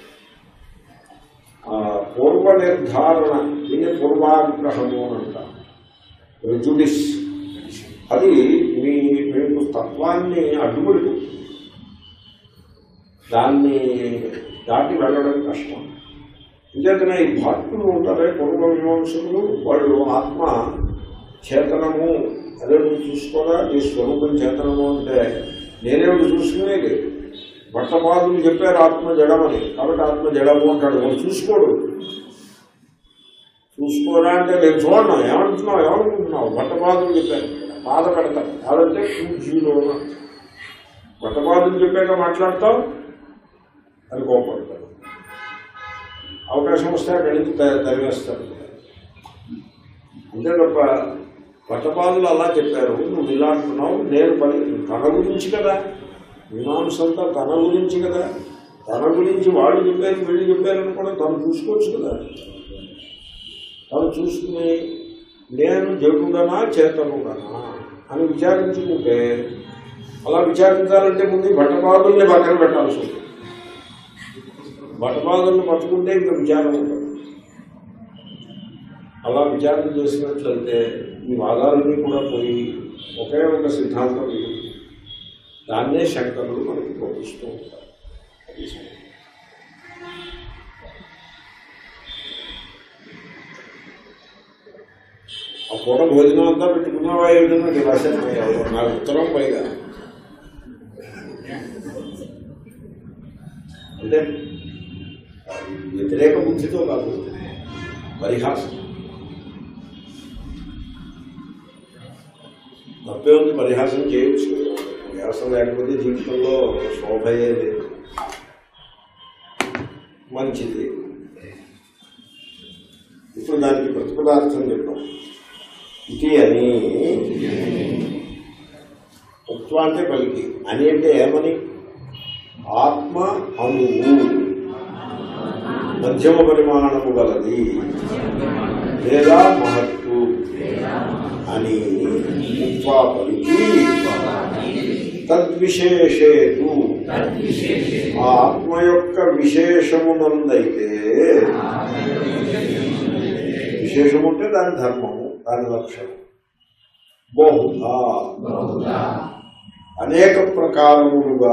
ఆ పూర్వ నిర్ధారణ దీన్ని పూర్వాగ్రహము అని అంటారు ప్రెజుడిస్ అది మీ మీకు తత్వాన్ని అడ్డుపడి దాన్ని దాటి వెళ్ళడం కష్టం ఇంకేతనే ఈ భక్తులు ఉంటారే పూర్వ మీమాంసకులు వాళ్ళు ఆత్మ చేతనము అదే నువ్వు చూసుకోరా నీ స్వరూపం చేతనము అంటే నేనేమిటి చూసుకునేది భట్టపాదులు చెప్పారు ఆత్మ జడమని కాబట్టి ఆత్మ జడము అంటాడు వాడు చూసుకోడు చూసుకోరా అంటే నేను చూడను ఏమంటున్నావు ఏమనుకుంటున్నావు భట్టపాదులు చెప్పారు బాధ పెడతారు కాదంటే పూజీలో భట్టపాదులు చెప్పాక మాట్లాడతావు అని కోపడతాడు అవకాశం వస్తే అక్కడి నుంచి త- తరివేస్తాడు అంతే తప్ప పట్టపాదులు అలా చెప్పారు నువ్వు ఇలా అంటున్నావు నేను పని తన గురించి కదా మీమాంస అంతా తన గురించి కదా తన గురించి వాళ్ళు చెప్పారు వీళ్ళు చెప్పారని కూడా తను చూసుకోవచ్చు కదా తను చూసుకుని నేను జడుడనా చేతనుడనా అని విచారించుకుంటే అలా విచారించాలంటే ముందు ఈ భట్టపాదుల్ని పక్కన పెట్టాల్సి ఉంటుంది భట్టపాదుల్ని పట్టుకుంటే ఇంకా విచారం ఉంటుంది అలా విచారణ చేసినట్లయితే ఈ వాదాలన్నీ కూడా పోయి ఒకే ఒక సిద్ధాంతం మిగులుతుంది. దాన్నే శంకరులు మనకి బోధిస్తూ ఉంటారు అది సంగతి. ఆ పూట భోజనం అంతా పెట్టుకున్నావా ఏమిటో రాశాను నాకు ఉత్తరం పైగా అంటే వ్యతిరేక బుద్ధితో కాదు పరిహాసం తప్పే ఉంది పరిహాసం చేయొచ్చు పరిహాసం లేకపోతే జీవితంలో శోభయే లేదు మంచిది ఇప్పుడు దానికి ప్రతిపదార్థం చెప్పాం ఇది అని ఉత్వ అంటే పలికి అని అంటే ఏమని ఆత్మ అణువు మధ్యమ పరిమాణము గలది లేదా మహత్తు అని ఉత్వా పలికి తద్విశేషేతు ఆ ఆత్మ యొక్క విశేషమునందైతే విశేషము అంటే దాని ధర్మము దాని లక్షణం బహుధా అనేక ప్రకారములుగా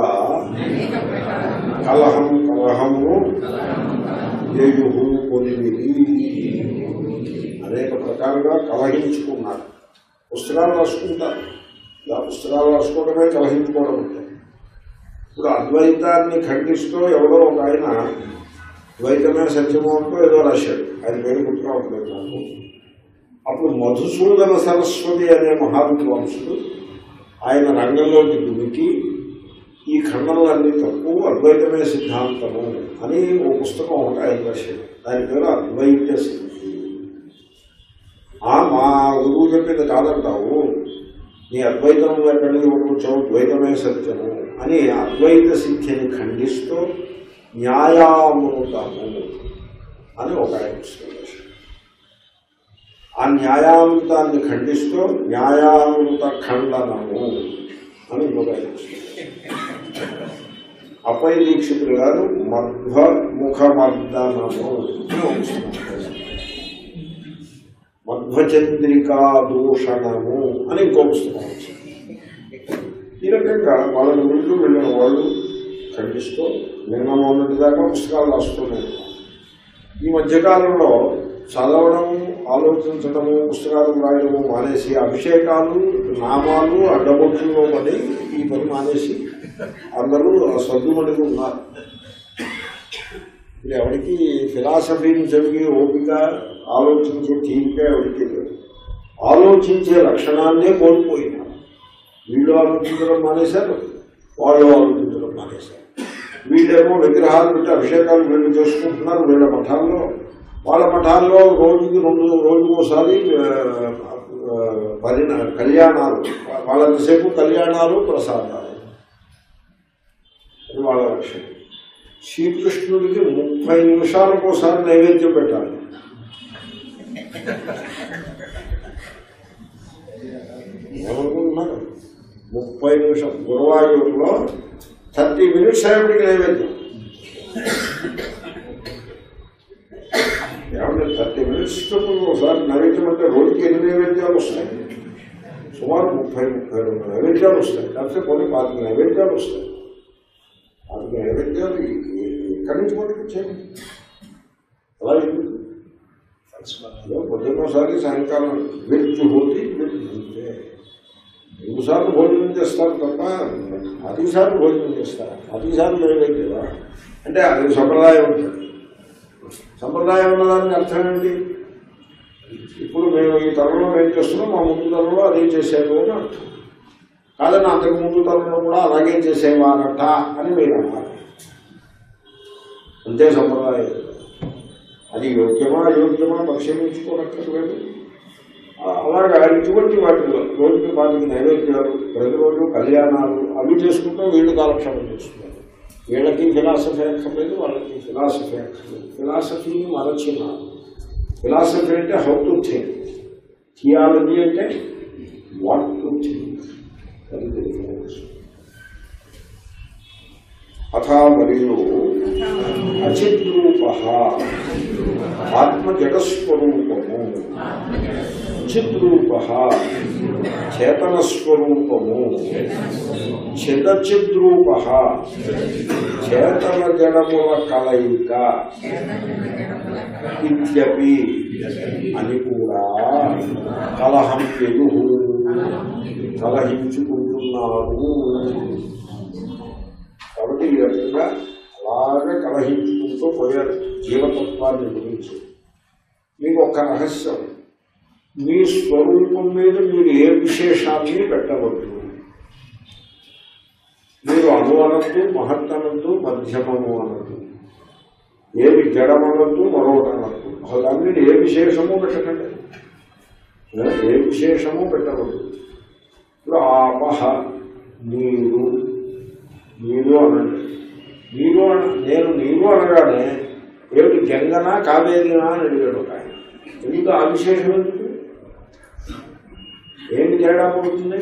కలహం కలహము ఏయు కొనిమిది అనేక ప్రకారంగా కలహించుకున్నారు పుస్తకాలు రాసుకుంటారు ఇలా పుస్తకాలు రాసుకోవడమే కలహించుకోవడం అంటే ఇప్పుడు అద్వైతాన్ని ఖండిస్తూ ఎవరో ఒక ఆయన ద్వైతమే సత్యము అంటూ ఏదో రాశాడు ఆయన పేరు గుర్తురావట్లేదు నాకు అప్పుడు మధుసూదన సరస్వతి అనే మహావిద్వాంసుడు ఆయన రంగంలోకి దుమికి ఈ ఖండనలన్నీ తప్పు అద్వైతమే సిద్ధాంతము అని ఓ పుస్తకం ఒకటి ఆయన రాశాడు దాని పేరు అద్వైత సిద్ధి ఆ మా గురువు చెప్పింది కాదంటావు నీ అద్వైతం ఎక్కడి కూర్చోవు ద్వైతమే సత్యము అని అద్వైత సిద్ధిని ఖండిస్తూ న్యాయామృతము అని ఒక ఆయన పుస్తకం రాశాడు ఆ న్యాయామృతాన్ని ఖండిస్తూ న్యాయామృత ఖండనము అని ఇంకొక ఆయన పుస్తకం అపై దీక్షితులు గారు మధ్వ ముఖమర్దనము అని ఒక పుస్తకం రాశారు. మధ్వచంద్రికా దూషణము అని ఇంకో పుస్తకం వచ్చింది ఈ రకంగా వాళ్ళ గుళ్ళు వెళ్ళిన వాళ్ళు ఖండిస్తూ నిన్న మొన్నటి దాకా పుస్తకాలు రాస్తూనే ఉన్నారు. ఈ మధ్యకాలంలో చదవడం ఆలోచించడము పుస్తకాలు రాయడము మానేసి అభిషేకాలు నామాలు అడ్డబొట్టులో పడి ఈ పని మానేసి అందరూ సర్దుమణిగా ఉన్నారు ఇప్పుడు ఎవరికి ఫిలాసఫీని చదివి ఓపిక ఆలోచించే తీరిక ఎవరికి లేదు ఆలోచించే లక్షణాన్నే కోల్పోయినారు వీళ్ళు ఆలోచించడం మానేశారు వాళ్ళు ఆలోచించడం మానేశారు వీళ్ళేమో విగ్రహాలు పెట్టి అభిషేకాలు వీళ్ళు చేసుకుంటున్నారు వీళ్ళ మఠాల్లో వాళ్ళ మఠాల్లో రోజుకి రెండు రోజుకోసారి ఆ, ఆ, పరిణ కళ్యాణాలు వాళ్ళంతసేపు కళ్యాణాలు ప్రసాదాలు అది వాళ్ళ లక్ష్యం శ్రీకృష్ణుడికి ముప్పై నిమిషాలకు ఒకసారి నైవేద్యం పెట్టాలి ఏమనుకుంటున్నారు ముప్పై నిమిషం గురువాయూరులో థర్టీ మినిట్స్ అయ్యేప్పటికి నైవేద్యం ఏమంటే థర్టీ మినిట్స్ ఒకసారి నైవేద్యం అంటే రోజుకి ఎన్ని నైవేద్యాలు వస్తాయి సుమారు ముప్పై ముప్పై రెండు నైవేద్యాలు వస్తాయి కాకపోతే కొన్ని పాతిక నైవేద్యాలు వస్తాయి పాతిక నైవేద్యాలు ఎక్కడి నుంచి మనకి వచ్చాయి అలా ఎందుకు ఏదో పొద్దున్నోసారి సాయంకాలం వెచ్చు హోతి వెళ్తే రెండుసార్లు భోజనం చేస్తారు తప్ప పదిసార్లు భోజనం చేస్తారా పదిసార్లు నైవేద్యమా అంటే అది సంప్రదాయం ఉంటుంది సంప్రదాయం ఉన్నదానికి అర్థం ఏంటి ఇప్పుడు మేము ఈ తరంలో ఏం చేస్తున్నాం మా ముందు తరంలో అదే చేసేది అని అర్థం కాదని అంతకు ముందు తరంలో కూడా అలాగే చేసేవారట అని మీరు అన్నారు అంతే సంప్రదాయం అది యోగ్యమా అయోగ్యమా పరిశీలించుకోనక్కర్లేదు ఆ, అలాగా ఇటువంటి వాటిలో రోజుకి వాటికి నైవేద్యాలు ప్రతిరోజు కళ్యాణాలు అవి చేసుకుంటూ వీళ్ళు కాలక్షేపం చేస్తున్నారు వీళ్ళకి ఫిలాసఫీ అక్కర్లేదు వాళ్ళకి ఫిలాసఫీ అక్కర్లేదు ఫిలాసఫీని మరచినారు ఫిలాసఫీ అంటే హౌ టు థింక్ థియాలజీ అంటే వాట్ టు థింక్ అది difference. అథా మరియు అచిద్రూప ఆత్మజగస్వరూపము చిద్రూప చేతనస్వరూపము చిదచిద్రూప చేతన జడముల కలయిక ఇత్యపి అని కూడా కలహం ఎదు కలహించుకుంటున్నారు కాబట్టి ఈ రకంగా అలాగే కలహించుకుంటూ పోయారు జీవతత్వాన్ని గురించి మీకు ఒక రహస్యం మీ స్వరూపం మీద మీరు ఏ విశేషాన్ని పెట్టవద్దు మీరు అణు అనద్దు మహత్ అనద్దు మధ్యమము అనద్దు ఏది జడమనద్దు మరొకటి అనద్దు అసలు దాని మీద ఏ విశేషము పెట్టకండి ఏ? ఏ విశేషము పెట్టవద్దు ఇప్పుడు ఆపహ నీరు నీరు అనండి నీరు అన నేను నీరు అనగానే ఏమిటి గంగనా కావేరినా అని అడిగాడు ఒక ఆయన ఎందుకు ఆ విశేషం ఎందుకు ఏమి తేడా పడుతుంది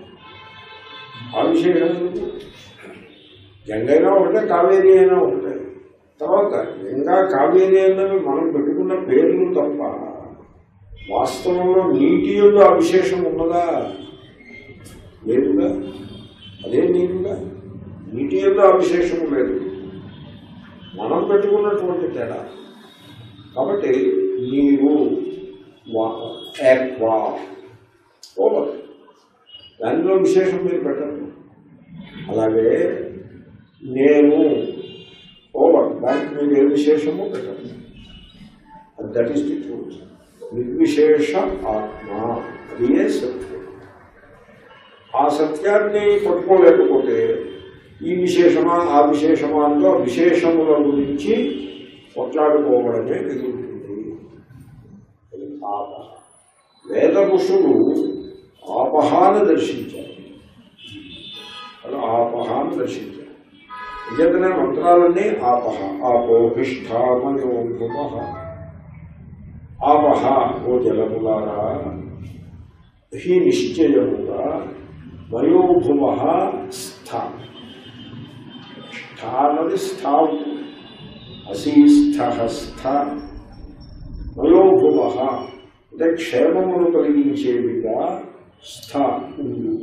ఆ విశేషం ఎందుకు గంగైనా ఒకటే కావేరి అయినా ఒకటే తర్వాత గంగా కావేరి అయినవి మనం పెట్టుకున్న పేర్లు తప్ప వాస్తవంలో నీటి యొక్క ఆ విశేషం ఉన్నదా లేదుగా అదే నీరుగా నీటి యొక్క ఆ విశేషం లేదు మనం పెట్టుకున్నటువంటి తేడా కాబట్టి నీరు యాక్వా ఓవర్ దానిలో విశేషం మీరు పెట్టండి అలాగే నేను ఓవర్ దానికి మీరు ఏ విశేషము పెట్టండి దట్ ఈస్ ది ట్రూత్ నిర్విశేష ఆత్మ అది ఏ సత్యం ఆ సత్యాన్ని పట్టుకోలేకపోతే ఈ విశేషమా ఆ విశేషమా అంటూ ఆ విశేషముల గురించి కొట్లాడుకోవడమే మిగులుతుంది అది ఆపహ వేద ఋషులు ఆపహాన్ని దర్శించారు వాళ్ళు ఆపహాన్ని దర్శించారు నిజంగానే మంత్రాలన్నీ ఆపహ ఆపోహిష్టామయోభువ ఆపహ ఓ జలములారా హి నిశ్చయముగా వయోభువ స్థ స్థ అన్నది స్థా అసీస్థ స్థ వయోభువ అంటే క్షేమమును కలిగించేవిగా స్థ ఉండు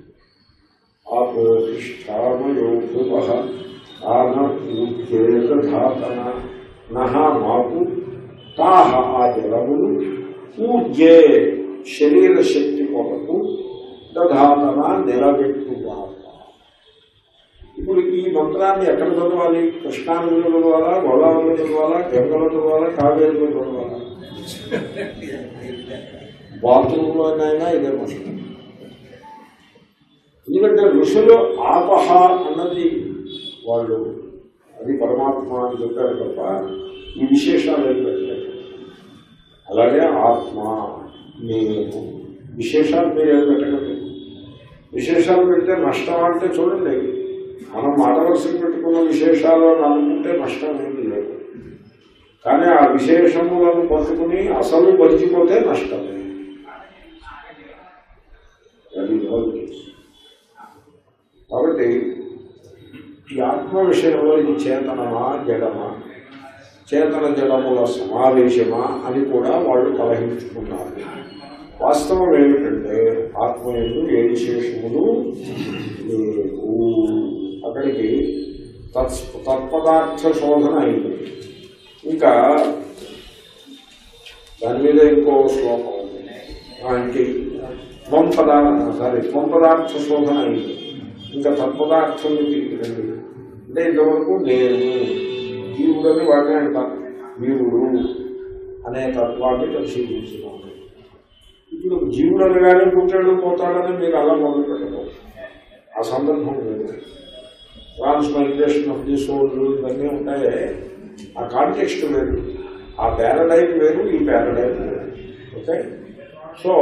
ఆపోహిష్టామయోభువ ఆన ఊర్జేతధాతన నహ మాకు తాహ ఆ జలములు ఊర్జే శరీర శక్తి కొరకు దధాతన నిలబెట్టుగా ఇప్పుడు ఈ మంత్రాన్ని ఎక్కడ చదవాలి కృష్ణానదుల చదవాలా గోదావరి చదవాలా గంగలో చదవాలా కావేరిలో చదవాలా బాత్రూంలోనైనా ఇదే మంత్రం ఎందుకంటే ఋషులు ఆపహ అన్నది వాళ్ళు అది పరమాత్మ అని చెప్పారు తప్ప ఈ విశేషాలు ఏం పెట్టలేదు అలాగే ఆత్మ నేను విశేషాలు మీరు ఏం పెట్టగలరు విశేషాలు పెడితే నష్టం అంటే చూడండి మనం మాట వరుసకు పెట్టుకున్న విశేషాలు అని అనుకుంటే నష్టం ఏమి లేదు కానీ ఆ విశేషములను పట్టుకుని అసలు పరిచిపోతే నష్టమే అది మొదటి. కాబట్టి ఈ ఆత్మ విషయంలో ఇది చేతనమా జడమా చేతన జడముల సమావేశమా అని కూడా వాళ్ళు కలహించుకున్నారు వాస్తవం ఏమిటంటే ఆత్మ ఎందు ఏ విశేషములు లేవు అక్కడికి తత్ తత్పదార్థ శోధన అయింది ఇంకా దాని మీద ఇంకో శ్లోకం ఉంది ఆ, ఇంకే త్వం పదార్థ సారీ త్వం పదార్థ శోధన అయింది ఇంకా తత్పదార్థం రండి అంటే ఇంతవరకు నేను జీవుడని వాడిని అంటారు జీవుడు అనే తత్వాన్ని పరిశీలించున్నాను ఇప్పుడు జీవుడు అనగానే పుట్టాడు పోతాడని మీరు అలా మొదలు పెట్టకూడదు ఆ సందర్భం లేదు ట్రాన్స్మైగ్రేషన్ ఆఫ్ ది సోల్ ఇవన్నీ ఉంటాయే ఆ కాంటెక్స్ట్ వేరు ఆ పారడైమ్ వేరు ఈ పారడైమ్ వేరు ఓకే సో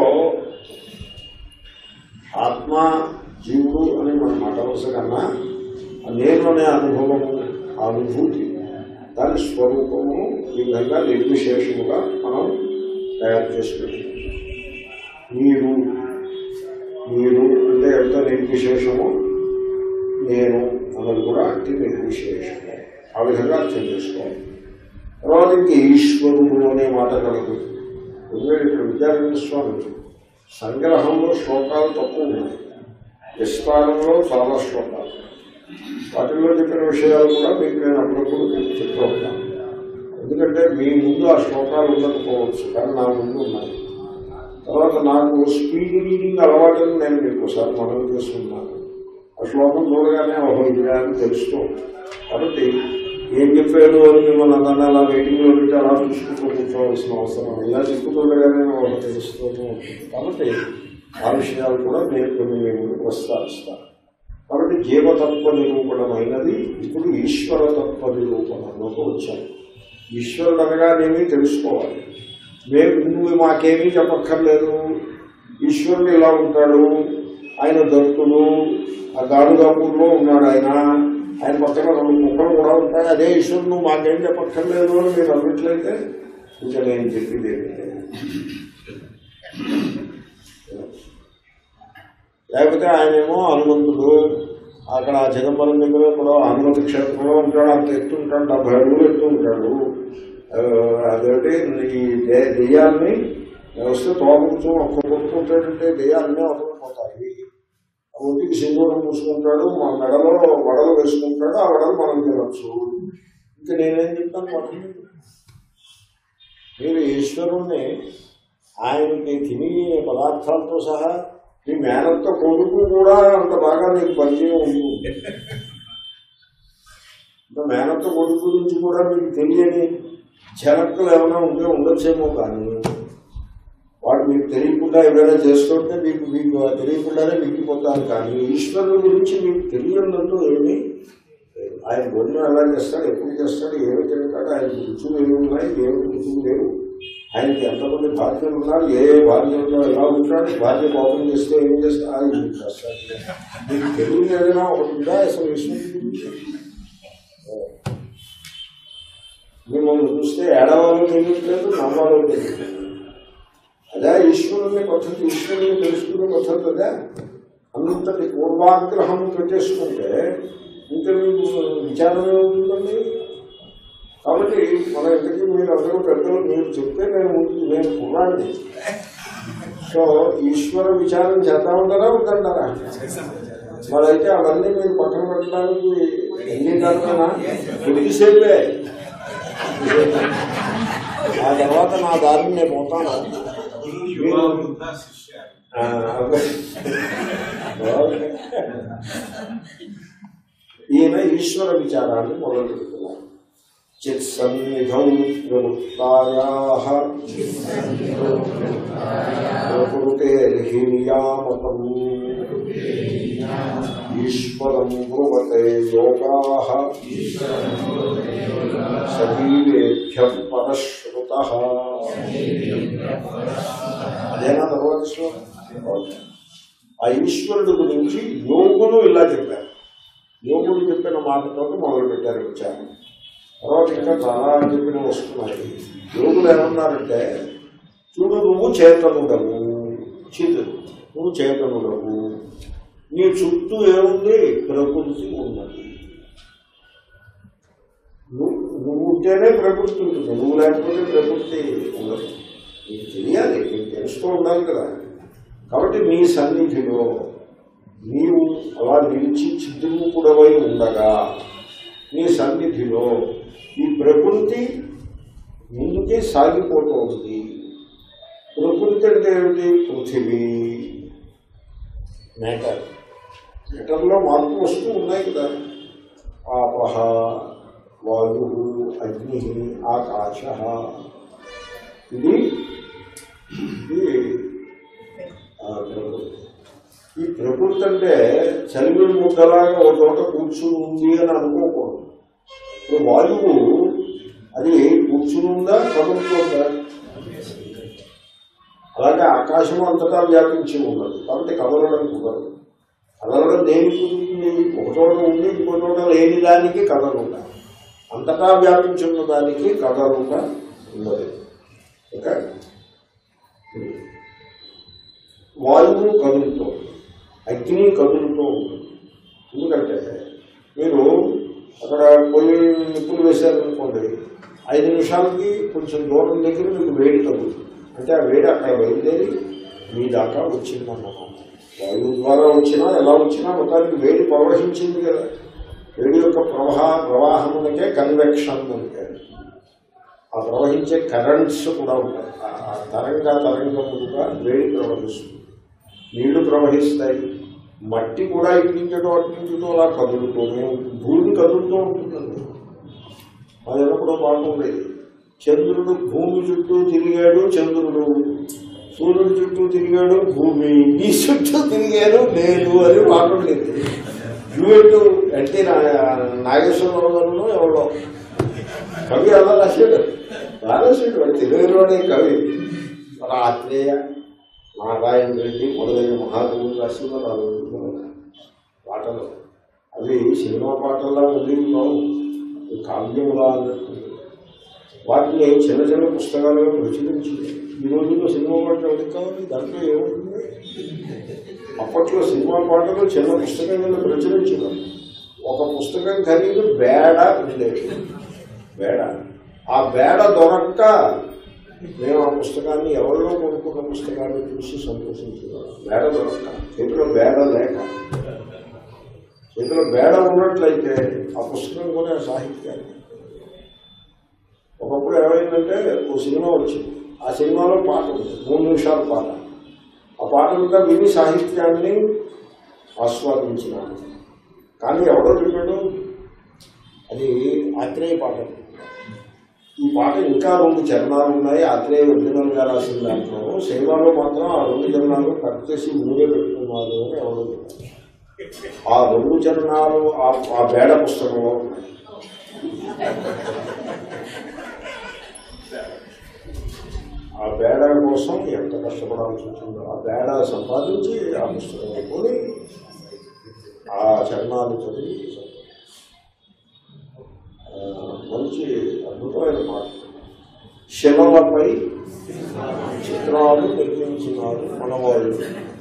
ఆత్మ జీవుడు అని మనం మాట్లాడవలసి కన్నా ఆ నేను అనే అనుభవము ఆ అనుభూతి దాని స్వరూపము ఈ విధంగా నిర్విశేషముగా మనం తయారు చేసుకుంటాం మీరు మీరు అంటే ఎంత నిర్విశేషమో నేను అన్నది కూడా అతి నిర్విశేషము ఆ విధంగా అర్థం చేసుకోవాలి తర్వాత ఇంక ఈశ్వరుడు అనే మాట కలదు ఎందుకంటే ఇక్కడ విద్యారణ్య స్వామి సంగ్రహంలో శ్లోకాలు తక్కువ ఉన్నాయి విస్తారంలో చాలా శ్లోకాలు వాటిల్లో చెప్పిన విషయాలు కూడా మీకు నేను అప్పుడప్పుడు మీకు చెప్తూ ఉంటాను ఎందుకంటే మీ ముందు ఆ శ్లోకాలు ఉండకపోవచ్చు కానీ నా ముందు ఉన్నాయి తర్వాత నాకు స్పీడ్ రీడింగ్ అలవాటుని నేను మీకు ఒకసారి మనం చేసుకున్నాను ఆ శ్లోకం చూడగానే ఓహో ఇదిగా అని తెలుస్తూ ఉంటుంది. కాబట్టి ఏం చెప్పారు అని మిమ్మల్ని అందరినీ అలా వెయిటింగ్లో పెట్టి అలా చూసుకుంటూ కూర్చోవలసిన అవసరం ఇలా చెప్పుతుండగానే ఓహో తెలుస్తూనే ఉంటుంది కాబట్టి ఆ విషయాలు కూడా నేను కొన్ని మేము ప్రస్తావిస్తాను కాబట్టి జీవతత్వ నిరూపణమైనది ఇప్పుడు ఈశ్వరతత్వ నిరూపణలోకి వచ్చాను ఈశ్వరుడు అనగానేమీ తెలుసుకోవాలి మేము నువ్వు మాకేమీ చెప్పక్కర్లేదు ఈశ్వరుడు ఇలా ఉంటాడు ఆయన దత్తుడు ఆ గాడుగాపూర్లో ఉన్నాడు ఆయన ఆయన పక్కన రెండు కుక్కలు కూడా ఉంటాయి అదే ఈశ్వరుడు నువ్వు మాకేం చెప్పక్కర్లేదు అని మీరు అన్నట్లయితే ఇంకా నేను చెప్పింది ఏమీ లేదు. లేకపోతే ఆయనేమో హనుమంతుడు అక్కడ ఆ చిదంబరం దగ్గర కూడా హనుమతి క్షేత్రంలో ఉంటాడు అంత ఎత్తు ఉంటాడు డెబ్బై అడుగులు ఎత్తు ఉంటాడు ఆ, అదేంటి ఈ దే- దెయ్యాల్ని వస్తే తోపకుతూ ఒక్క కొట్టుకుంటాడంటే దెయ్యాలన్నీ వదలకపోతాయి ఒంటికి సింధూరం పూసుకుంటాడు మా మెడలో వడలు వేసుకుంటాడు ఆ వడలు మనం తినచ్చు ఇంకా నేనేం చెప్తాను వాటిని మీరు ఈశ్వరుణ్ణి ఆయనకి తిని పదార్థాలతో సహా మీ మేనత్త కొడుకు కూడా అంత బాగా మీకు పరిచయం ఉంది ఇంకా మేనత్త కొడుకు గురించి కూడా మీకు తెలియని ఝలక్కులు ఏమైనా ఉంటే ఉండొచ్చేమో కానీ వాడు మీకు తెలియకుండా ఏమైనా చేస్తుంటే మీకు మీకు ఆ తెలియకుండానే మిగిలిపోతారు కానీ ఈశ్వరుడు గురించి మీకు తెలియనంటూ ఏమి లేదు. ఆయన భోజనం ఎలా చేస్తాడు ఎప్పుడు చేస్తాడు ఏమి తింటాడు ఆయన రుచులు ఏమి ఉన్నాయి ఏమి రుచులు లేవు ఆయనకి ఎంతమంది భార్యలు ఉన్నారు ఏ ఏ భార్యలు ఎలా ఉంటాడు భార్య కోపం చేస్తే ఏం చేస్తాడు ఆయన ఏం చేస్తాడు మీకు తెలియదు ఏదైనా ఒకటి ఉందా అసలు ఈశ్వరుడి గురించి మిమ్మల్ని చూస్తే ఏడవాలో తెలియట్లేదు నమ్మాలో తెలియట్లేదు అదే ఈశ్వరుని పద్ధతి ఈశ్వరుని తెలుసుకునే పద్ధతి అదే అంతటి పూర్వాగ్రహం పెట్టేసుకుంటే ఇంకా మీకు విచారమే ఉంటుందండి కాబట్టి మన ఇంటికి మీరు అందరూ పెద్దలు మీరు చెప్తే నేను ముందు నేను కుర్రాండి సో ఈశ్వర విచారం చేద్దామంటారా వద్దంటారా మరి అయితే అవన్నీ మీరు పక్కన పెట్టడానికి ఎన్ని కారణమా కొద్దిసేపే ఆ తర్వాత నా దారిని నేను పోతాను యువ వృద్ధ శిష్య ఆ, ఓకే. ఓకే. ఈయన ఈశ్వర విచారాన్ని మొదలు పెడుతున్నారు చిత్సన్నిధౌ ప్రవృత్తాయా ప్రకృతేర్హి నియామకం ఈశ్వరం బ్రువతే యోగా సజీవేభ్య పరశ్రుత అదేనా తర్వాత శ్లోకం ఓకే. ఆ ఈశ్వరుడు గురించి యోగులు ఇలా చెప్పారు యోగులు చెప్పిన మాటతో మొదలు పెట్టారు విచారం తర్వాత ఇంకా చాలా చెప్పిన వస్తున్నాయి యోగులు ఏమన్నారంటే చూడు నువ్వు చేతనుడవు చితు నువ్వు చేతనుడవు నీ చుట్టూ ఏముంది ప్రకృతి ఉన్నది నువ్వు నువ్వు ఉంటేనే ప్రకృతి ఉంటుంది నువ్వు లేకపోతే ప్రకృతి ఉండదు నీకు తెలియాలి నీకు తెలుస్తూ ఉండాలి కదా కాబట్టి నీ సన్నిధిలో నీవు అలా నిలిచి చిద్దుముకుడవై ఉండగా నీ సన్నిధిలో ఈ ప్రకృతి ముందుకే సాగిపోతుంది ప్రకృతి అంటే ఏమిటి పృథివీ మేటర్ మేటర్లో మార్పు వస్తూ ఉన్నాయి కదా ఆపహ వాయు అగ్ని ఆకాశ ఇది ఇది ఆ, ప్రకృతి ఈ ప్రకృతి అంటే చలిమి ముద్దలాగా ఒక చోట కూర్చుని ఉంది అని అనుకోకూడదు ఇప్పుడు వాయువు అది కూర్చుని ఉందా కదులుతుందా అలాగే ఆకాశం అంతటా వ్యాపించి ఉన్నది కాబట్టి కదలడం కుదరదు కదలడం దేనికి కుదురుతుంది ఒక చోట ఉంది ఇంకో చోట లేని దానికి కదలుట అంతటా వ్యాపించి ఉన్న దానికి కదలుట ఉన్నది ఓకే వాయువు కదులుతూ అగ్ని కదులుతూ ఉంటుంది ఎందుకంటే మీరు అక్కడ పొయ్యి నిప్పులు వేశారనుకోండి ఐదు నిమిషాలకి కొంచెం దూరం దగ్గర మీకు వేడి తగ్గుతుంది అంటే ఆ వేడి అక్కడ బయలుదేరి మీ దాకా వచ్చిందన్నమాట వాయువు ద్వారా వచ్చినా ఎలా వచ్చినా మొత్తానికి వేడి ప్రవహించింది కదా వేడి యొక్క ప్రవాహ ప్రవాహమునకే కన్వెక్షన్ అంటే ఆ ప్రవహించే కరెంట్స్ కూడా ఉంటాయి ఆ ఆ తరంగ తరంగములుగా వేడి ప్రవహిస్తుంది నీళ్లు ప్రవహిస్తాయి మట్టి కూడా ఇట్టించడం అట్టించడం అలా కదులుతూనే ఉంటుంది భూమి కదులుతూ ఉంటుందండి అది ఎప్పుడు బాగుండేది చంద్రుడు భూమి చుట్టూ తిరిగాడు చంద్రుడు సూర్యుడి చుట్టూ తిరిగాడు భూమి నీ చుట్టూ తిరిగాడు నేను అని బాగుండేది డ్యూయట్ ఎన్టీ నాగేశ్వరరావు గారు ఎవరో కవి అలా రాశాడు రాసేడు వాడు తెలుగులోనే కవి మన ఆత్రేయ నారాయణ రెడ్డి మొదలైన మహాకవులు రాసిన నాలుగు పాటలు అవి సినిమా పాటల్లా ఉండేవి కావు ఈ కావ్యములా అన్నట్టు వాటిని చిన్న చిన్న పుస్తకాలుగా ప్రచురించింది ఈ రోజుల్లో సినిమా పాటలు ఎవరికి కావాలి దాంట్లో ఏముంటుంది అప్పట్లో సినిమా పాటలు చిన్న పుస్తకం కింద ప్రచురించారు ఒక పుస్తకం ఖరీదు బేడ ఉండేది బేడ ఆ బేడ దొరక్క మేము ఆ పుస్తకాన్ని ఎవరిలో కొనుక్కున్న పుస్తకాన్ని చూసి సంతోషించేవాళ్ళం బేడ దొరక్క చేతిలో బేడ లేక చేతిలో బేడ ఉన్నట్లయితే ఆ పుస్తకం కొనే సాహిత్యాన్ని ఒకప్పుడు ఏమైందంటే ఓ సినిమా వచ్చింది ఆ సినిమాలో పాట ఉంది మూడు నిమిషాల పాట ఆ పాటలుగా విని సాహిత్యాన్ని ఆస్వాదించినాను కానీ ఎవడో చెప్పాడు అది ఆత్రేయ పాట ఈ పాట ఇంకా రెండు చరణాలు ఉన్నాయి అట్లే ఒరిజినల్ గా రాసిన దాంట్లో సినిమాలో మాత్రం ఆ రెండు చరణాలు కట్ చేసి మూడే పెట్టుకున్నారు అని ఎవరు చెప్పారు. ఆ రెండు చరణాలు ఆ- ఆ బేడ పుస్తకంలో ఉన్నాయి ఆ బేడ కోసం ఎంత కష్టపడాల్సి వచ్చిందో ఆ బేడ సంపాదించి ఆ పుస్తకం కొని ఆ చరణాలు చదివి ఆ, మంచి అద్భుతమైన మాట శిలలపై చిత్రాలు నిర్మించినారు మనవాళ్ళు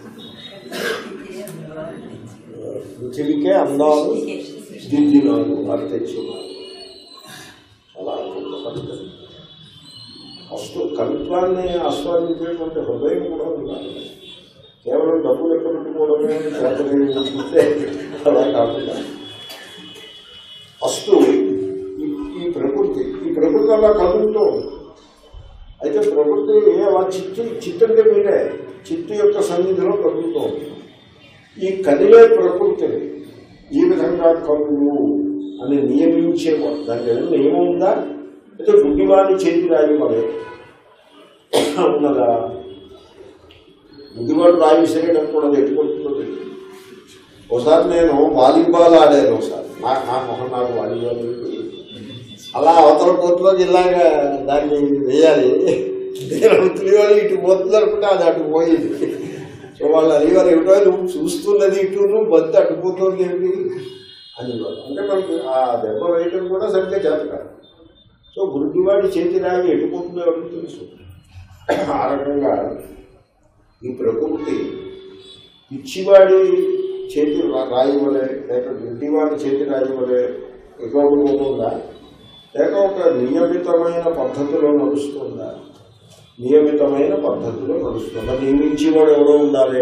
ఆ, పృథివికే అందాలు దిద్దినారు అది తెచ్చినారు చాలా అద్భుత కవిత ఫస్ట్ కవిత్వాన్ని ఆస్వాదించేటువంటి హృదయం కూడా ఉండాలి కేవలం డబ్బులు ఎక్కడ పెట్టుకోవడమే చేతనే అలా కాకుండా ఫస్ట్ ఈ- ఈ ప్రకృతి ఈ ప్రకృతి అలా కదులుతూ ఉంది. అయితే ప్రకృతి అలా చిత్తు చిత్తు అంటే మీరే చిత్తు యొక్క సన్నిధిలో కదులుతూ ఉంది. ఈ కదిలే ప్రకృతిని ఈ విధంగా కదులు అని నియమించేవాడు దానికి ఏదైనా నియమం ఉందా అయితే గుడ్డివాడి చేతి రాయి వలే ఉన్నదా గుడ్డివాడు రాయి విసిరేయడం కూడా ఎట్టుకుంటుందో తెలియదు ఒకసారి నేను వాలీబాల్ ఆడాను ఒకసారి నా నా మొహం నాకు వాలీబాల్ తెలియదు. అలా అవతల కోర్టులో ఇలాగా దాన్ని వేయాలి నేను అనుకునేవాళ్ళు ఇటు పోతుంది అనుకుంటే అది అటు పోయింది సో వాళ్ళు అనేవారు ఏమిటో నువ్వు చూస్తున్నది ఇటు నువ్వు బంతి అటుపోతుంది ఏమిటి అనేవారు అంటే మనకి ఆ దెబ్బ వేయడం కూడా సరిగ్గా చేత కాదు సో గురుడివాడి చేతి రాయి ఎటుపోతుందో ఎవరికి తెలుసు ఆ రకంగా ఈ ప్రకృతి పిచ్చివాడి చేతి రా- రాయి వలె లేక గుడ్డివాడి చేతి రాయి వలె ఎగవకుండా లేక ఒక నియమితమైన పద్ధతిలో నడుస్తుందా నియమితమైన పద్ధతిలో నడుస్తుందా నియమించేవాడు ఎవరో ఉండాలి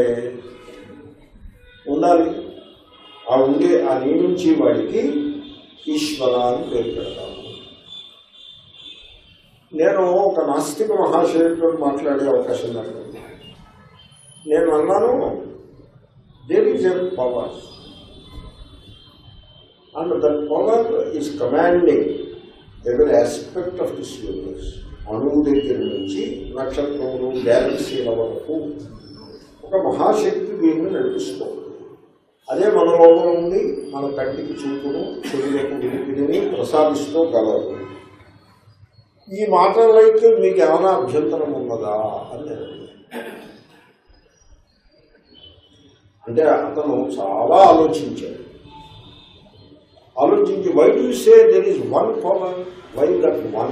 ఉండాలి ఆ ఉండే ఆ నియమించే వాడికి ఈశ్వర అని పేరు పెడతాము నేను ఒక నాస్తిక మహాశయుడితో మాట్లాడే అవకాశం నాకు ఉంది. నేను అన్నాను there is a power and that power is commanding ఎవరి ఆస్పెక్ట్ ఆఫ్ దిస్ యూనివర్స్ అణువు దగ్గర నుంచి నక్షత్రములు గ్యాలక్సీల వరకు ఒక మహాశక్తి దీన్ని నడిపిస్తుంది అదే మన లోపల ఉంది మన కంటికి చూపును చెవులకు వినికిడిని ప్రసాదిస్తూ గలదు ఈ మాటలైతే మీకు ఏమైనా అభ్యంతరం ఉన్నదా అని నేను అడిగాను. అంటే అతను చాలా ఆలోచించాడు ఆలోచించి why do say there is one power why that one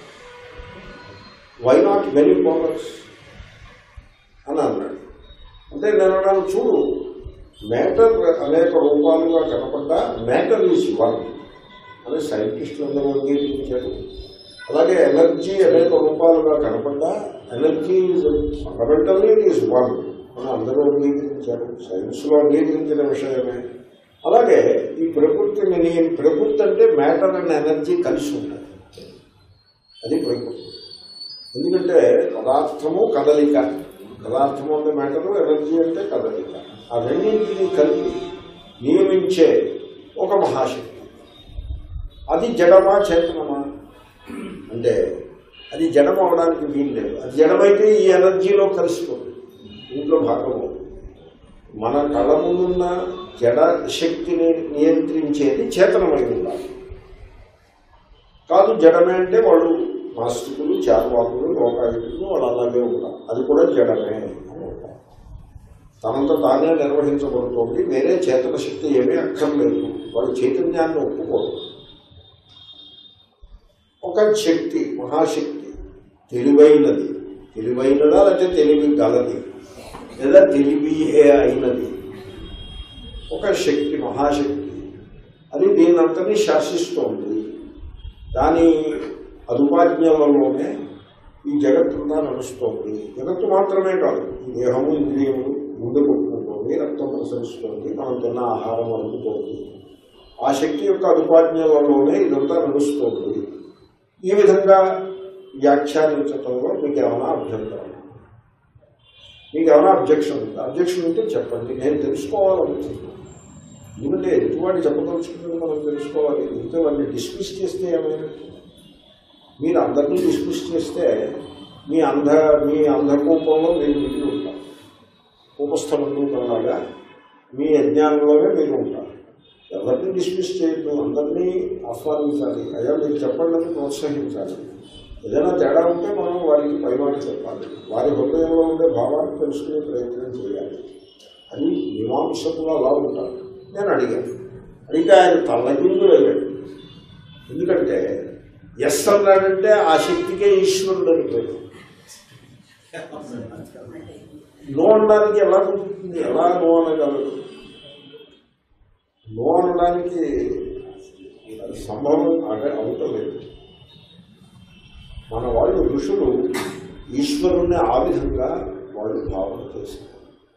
why not many powers అని అన్నాడు అంటే నేను అన్నాను చూడు మ్యాటర్ అనేక రూపాలుగా కనపడ్డా మ్యాటర్ ఈజ్ వన్ అని సైంటిస్టులు అందరూ అంగీకరించారు అలాగే ఎనర్జీ అనేక రూపాలుగా కనపడ్డా energy fundamentally it is one అని అందరూ అంగీకరించారు సైన్స్లో అంగీకరించిన విషయమే అలాగే ఈ ప్రకృతిని నీ ప్రకృతి అంటే మ్యాటర్ అండ్ ఎనర్జీ కలిసి ఉంటాయి అది ప్రకృతి ఎందుకంటే పదార్థము కదలిక పదార్థము అంటే మ్యాటరు ఎనర్జీ అంటే కదలిక ఆ రెండింటిని కలిపి నియమించే ఒక మహాశక్తి అది జడమా చేతనమా అంటే అది జడం అవడానికి వీలు లేదు అది జడమైతే ఈ ఎనర్జీలో కలిసిపోతుంది దీంట్లో భాగం అవుతుంది. మన కళ్ళ ముందున్న జడ శక్తిని నియంత్రించేది చేతనమై ఉండాలి కాదు జడమే అంటే వాళ్ళు నాస్తికులు చార్వాకులు లోకాయుకులు వాళ్ళు అలాగే ఉంటారు అది కూడా జడమే అని ఉంటారు తనంత తానే నిర్వహించబడుతోంది వేరే చేతన శక్తి ఏమీ అక్కర్లేదు వాళ్ళు చైతన్యాన్ని ఒప్పుకోరు ఒక శక్తి మహాశక్తి తెలివైనది తెలివైనదా లేకపోతే తెలివి గలది లేదా తెలివియే అయినది ఒక శక్తి మహాశక్తి అది దీనంతని శాసిస్తోంది దాని అదుపాజ్ఞలలోనే ఈ జగత్తంతా నడుస్తోంది జగత్తు మాత్రమే కాదు ఈ దేహము ఇంద్రియములు ముందు కొట్టుకుంటోంది రక్తం ప్రసరిస్తోంది మనం తిన్న ఆహారం అందుతోంది ఆ శక్తి యొక్క అదుపాజ్ఞలలోనే ఇదంతా నడుస్తోంది ఈ విధంగా వ్యాఖ్యానించటంలో మీకు ఏమైనా అభ్యంతరం మీకు ఏమైనా అబ్జెక్షన్ ఉందా అబ్జెక్షన్ ఉంటే చెప్పండి నేను తెలుసుకోవాలనుకుంటున్నాను ఎందుకంటే ఎదుటివాడి చెప్పదలుచుకున్నది మనం తెలుసుకోవాలి ఇంతే వాడిని డిస్మిస్ చేస్తే ఏమైనా మీరు అందరినీ డిస్కస్ చేస్తే మీ అంధ మీ అంధకూపంలో మీరు మిగిలి ఉంటారు కూపస్థలంలో కలాగా మీ అజ్ఞానంలోనే మీరు ఉంటారు ఎవరిని డిస్మిస్ చేయొద్దు అందరినీ ఆస్వాదించాలి అయ్యా మీరు చెప్పండి అని ప్రోత్సహించాలి ఏదైనా తేడా ఉంటే మనం వారికి పైమాట చెప్పాలి వారి హృదయంలో ఉండే భావాన్ని తెలుసుకునే ప్రయత్నం చేయాలి అది మీమాంసకులు అలా ఉంటారు నేను అడిగాను అడిగితే ఆయన తల్లకిందులు అయ్యాడు ఎందుకంటే ఎస్ అన్నాడంటే ఆ శక్తికే ఈశ్వరుడు అని పేరు నో అనడానికి ఎలా కుదురుతుంది ఎలా నో అనగలదు నో అనడానికి అది సంభవం అదే అవుతలేదు మన వాళ్ళు ఋషులు ఈశ్వరుణ్ణి ఆ విధంగా వాళ్ళు భావన చేశారు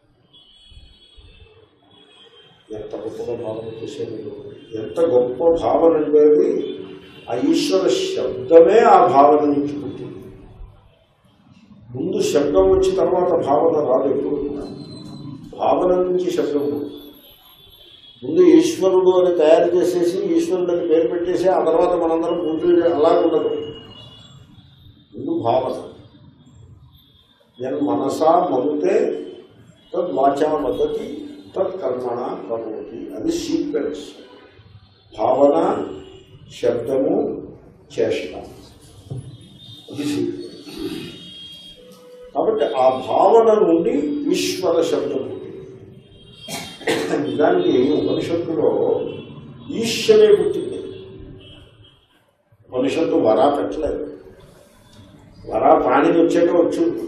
ఎంత గొప్పగా భావన చేశారు ఎంత గొప్ప భావన అనేది ఆ ఈశ్వర శబ్దమే ఆ భావన నుంచి పుట్టింది ముందు శబ్దం వచ్చి తర్వాత భావన రాదు ఎప్పుడు కూడా. భావన నుంచి శబ్దం పుట్టింది. ముందు ఈశ్వరుడు అని తయారు చేసేసి ఈశ్వరుడు అని పేరు పెట్టేసి ఆ తర్వాత మనందరం పూజ అలా ఉండదు ముందు భావన నేను మనసా మనుతే తద్ వాచా మద్దతి తత్ కర్మణ కరోతి అది సీక్వెన్స్ భావన శబ్దము చేష్ట అది సీక్వెన్స్ కాబట్టి ఆ భావన నుండి ఈశ్వర శబ్దం పుట్టింది నిజానికి ఉపనిషత్తులో ఈశ్వరే పుట్టింది ఉపనిషత్తు వరా పెట్టలేదు వరా పాణిని వచ్చాక వచ్చింది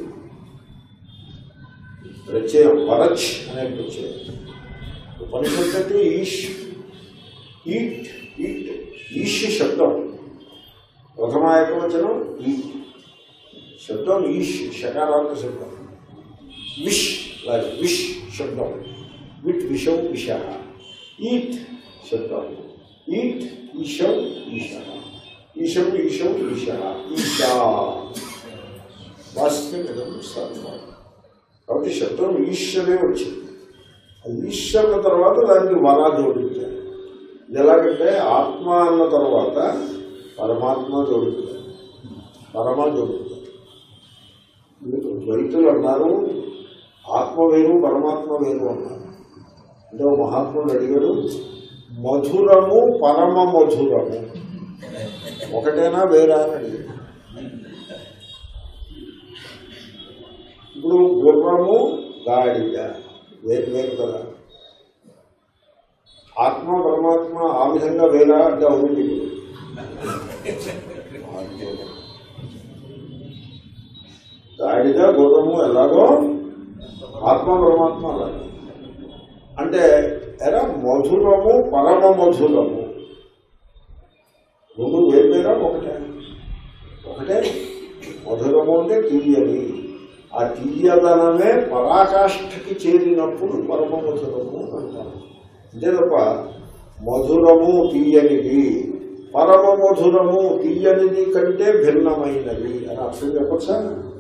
ప్రత్యయం వరచ్ అనే ప్రత్యయం ఉపనిషత్తు అంటే ఈష్ ఈట్ ఈట్ ఈష్ శబ్దం ప్రథమ ఏకవచనం ఈట్ శబ్దం ఈష్ శకారాంత శబ్దం విష్ లాగా విష్ శబ్దం విట్ విషం విష ఈట్ శబ్దం ఈట్ ఈశం ఈశ ఈశం ఈశం ఈశ ఈశా వాస్తవం సర్వం కాబట్టి శబ్దం ఈశ్వరే వచ్చింది ఆ ఈశ్వరుల తర్వాత దానికి వరా జోడించారు ఇది ఎలాగంటే ఆత్మ అన్న తర్వాత పరమాత్మ జోడించారు పరమ జోడించారు మీకు ద్వైతులు అన్నారు ఆత్మ వేరు పరమాత్మ వేరు అన్నారు అంటే ఓ మహాత్ముడు అడిగాడు మధురము పరమ మధురము ఒకటేనా వేరా అని అడిగాడు ఇప్పుడు గుర్రము గాడిద వేరు వేరు కదా ఆత్మ పరమాత్మ ఆ విధంగా వేరా అంటే అవుతుంది ఇప్పుడు గాడిద గుర్రము ఎలాగో ఆత్మ పరమాత్మ అలాగే అంటే ఎరా మధురము పరమ మధురము రెండు వేరువేరా ఒకటే ఒకటే మధురము అంటే తీయని ఆ తీయదనమే పరాకాష్ఠకి చేరినప్పుడు పరమ మధురము అంటారు అంతే తప్ప మధురము తీయనిది పరమ మధురము తీయనిది కంటే భిన్నమైనది అని అర్థం చెప్పచ్చా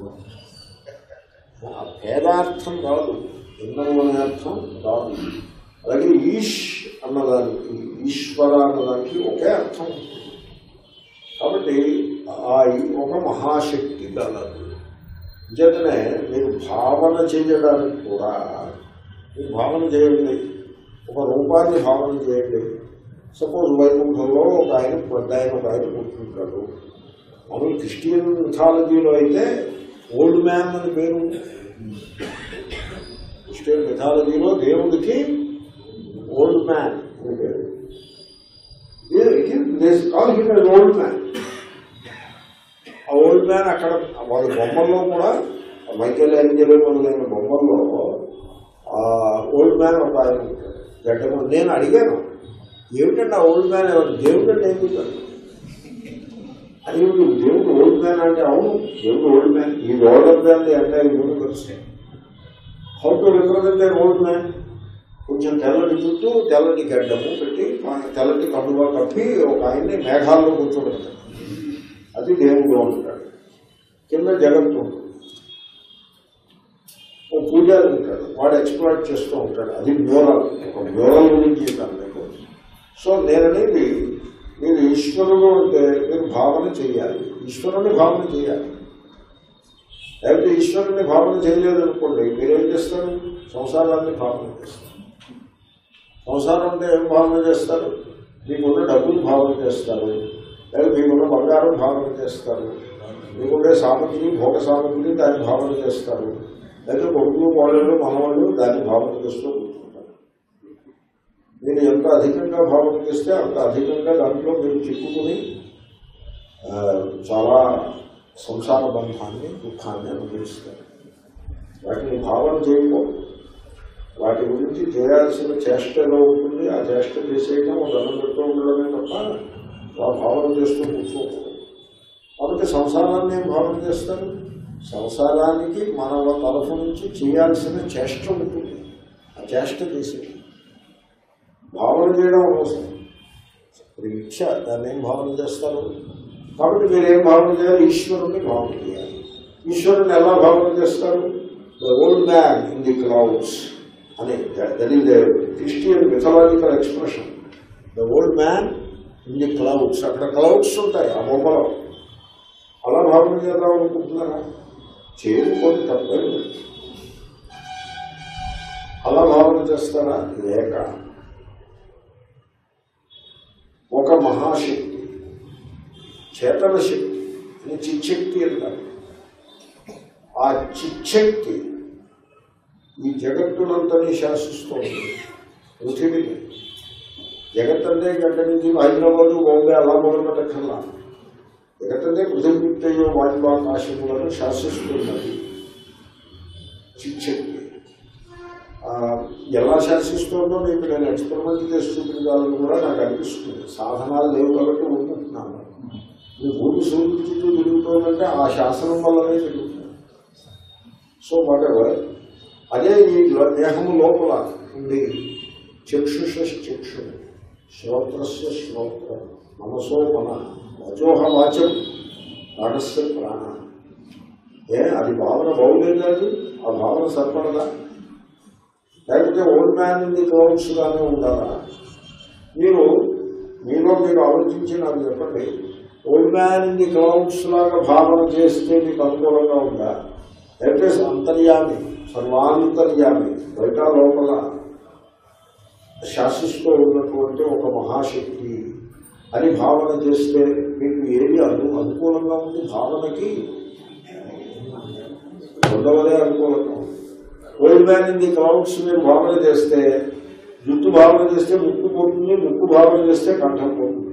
ఆ భేదార్థం రాదు భిన్నము అనే అర్థం రాదు అలాగే ఈష్ అన్నదానికి ఈశ్వర అన్నదానికి ఒకే అర్థం ఉంటుంది. కాబట్టి ఆ ఒక మహాశక్తి గలదు నిజంగానే మీరు భావన చేయడానికి కూడా మీరు భావన చేయండి ఒక రూపాన్ని భావన చేయండి సపోజ్ వైకుంఠంలో ఒక ఆయన పెద్ద ఆయన ఒక ఆయన పుట్టుకుంటాడు మామూలు క్రిస్టియన్ మిథాలజీలో అయితే ఓల్డ్ మ్యాన్ అని పేరు క్రిస్టియన్ మిథాలజీలో దేవుడికి ఓల్డ్ మ్యాన్ అని పేరు కాల్ హిమ్ ఓల్డ్ మ్యాన్ ఆ ఓల్డ్ మ్యాన్ అక్కడ వాళ్ళ బొమ్మల్లో కూడా మైకేల్ ఏంజలో మొదలైన బొమ్మల్లో ఆ ఓల్డ్ మ్యాన్ ఒక ఆయన ఉంటాడు గడ్డము నేను అడిగాను ఏమిటంటే ఆ ఓల్డ్ మ్యాన్ ఎవరు దేవుడు అంటే ఏం చెప్పారు అది ఏమిటి దేవుడు ఓల్డ్ మ్యాన్ అంటే అవును దేవుడు ఓల్డ్ మ్యాన్ ఈ ఓల్డర్ మ్యాన్ అంటే universe how to represent old man కొంచెం తెల్లటి చుట్టూ తెల్లటి గడ్డము పెట్టి ఆ తెల్లటి కండువా కప్పి ఒక ఆయన్ని మేఘాల్లో కూర్చోబెడతాడు అది దేవుడు ఉంటాడు కింద జగత్తు ఉంటుంది ఓ పూజారి ఉంటాడు వాడు ఎక్స్ప్లాయిట్ చేస్తూ ఉంటాడు అది మ్యూరల్ ఒక మ్యూరల్ గురించి చెప్పాను మీకు సో నేననేది మీరు ఈశ్వరుడు అంటే మీరు భావన చేయాలి ఈశ్వరుని భావన చేయాలి లేకపోతే ఈశ్వరుని భావన చేయలేదనుకోండి మీరేం చేస్తారు సంసారాన్ని భావన చేస్తారు సంసారం అంటే ఏం భావన చేస్తారు మీకున్న డబ్బులు భావన చేస్తారు లేదా మీకున్న బంగారం భావన చేస్తారు మీకుండే సామగ్రి భోగ సామగ్రి దాన్ని భావన చేస్తారు లేదా కొడుకులు కోడళ్ళు మనవాళ్ళు దాన్ని భావన చేస్తూ కూర్చుంటారు మీరు ఎంత అధికంగా భావన చేస్తే అంత అధికంగా దాంట్లో మీరు చిక్కుకుని ఆ, చాలా సంసార బంధాన్ని దుఃఖాన్ని అనుభవిస్తారు వాటిని భావన చేయకూడదు వాటి గురించి చేయాల్సిన చేష్టలో ఉంటుంది ఆ చేష్ట చేసేయడం దండం పెడుతూ ఉండడమే తప్ప ఆ భావన చేస్తూ కూర్చోకూడదు కాబట్టి సంసారాన్ని ఏం భావన చేస్తారు సంసారానికి మన తరఫు నుంచి చేయాల్సిన చేష్ట ఉంటుంది ఆ చేష్ట చేసేది భావన చేయడం అవసరం ఇప్పుడు ఇచ్చ దాన్ని ఏం భావన చేస్తారు కాబట్టి మీరు ఏం భావన చేయాలి ఈశ్వరుని భావన చేయాలి ఈశ్వరుని ఎలా భావన చేస్తారు the old man in the clouds అని that is the Christian mythological expression the old man in the clouds అక్కడ క్లౌడ్స్ ఉంటాయి ఆ బొమ్మలో అలా భావన చేద్దాం అనుకుంటున్నారా చేయకపోతే తప్పేం లేదు. అలా భావన చేస్తారా లేక ఒక మహాశక్తి చేతన శక్తి అని చిచ్చక్తి అంటారు ఆ చిచ్చక్తి ఈ జగత్తునంతని శాసిస్తోంది పృథివీని జగత్తంటే గంట నుంచి హైదరాబాదు బాంబే అలా మొదలుపెట్టకల్లా జగత్తంటే పృథివీయో వాయువాకాశములను శాసిస్తున్నది చిచ్చక్తి ఆ, ఎలా శాసిస్తుందో మీకు నేను ఎక్స్పెరిమెంట్ చేసి చూపించాలని కూడా నాకు అనిపిస్తుంది సాధనాలు లేవు కాబట్టి ఉంటున్నాను ఈ భూమి సూర్యుడి చుట్టూ తిరుగుతోందంటే ఆ శాసనం వల్లనే తిరుగుతుంది సో వాటెవర్ అదే ఈ లో- దేహము లోపల ఉంది చక్షుష చక్షు శ్రోత్రస్య శ్రోత్రం మనసో మన వచోహ వాచం ప్రాణస్య ప్రాణ ఏ అది భావన బాగులేదు అది ఆ భావన సరిపడదా లేకపోతే old man in the clouds గానే ఉండాలా మీరు మీలో మీరు ఆలోచించి నాకు చెప్పండి old man in the clouds లాగా భావన చేస్తే మీకు అనుకూలంగా ఉందా లేకపోతే అంతర్యామి సర్వాంతర్యామి బయట లోపల శాసిస్తూ ఉన్నటువంటి ఒక మహాశక్తి అని భావన చేస్తే మీకు ఏది అను అనుకూలంగా ఉంది భావనకి రెండవదే అనుకూలంగా ఉంది old man in the clouds మీరు భావన చేస్తే జుట్టు భావన చేస్తే ముక్కు పోతుంది ముక్కు భావన చేస్తే కంఠం పోతుంది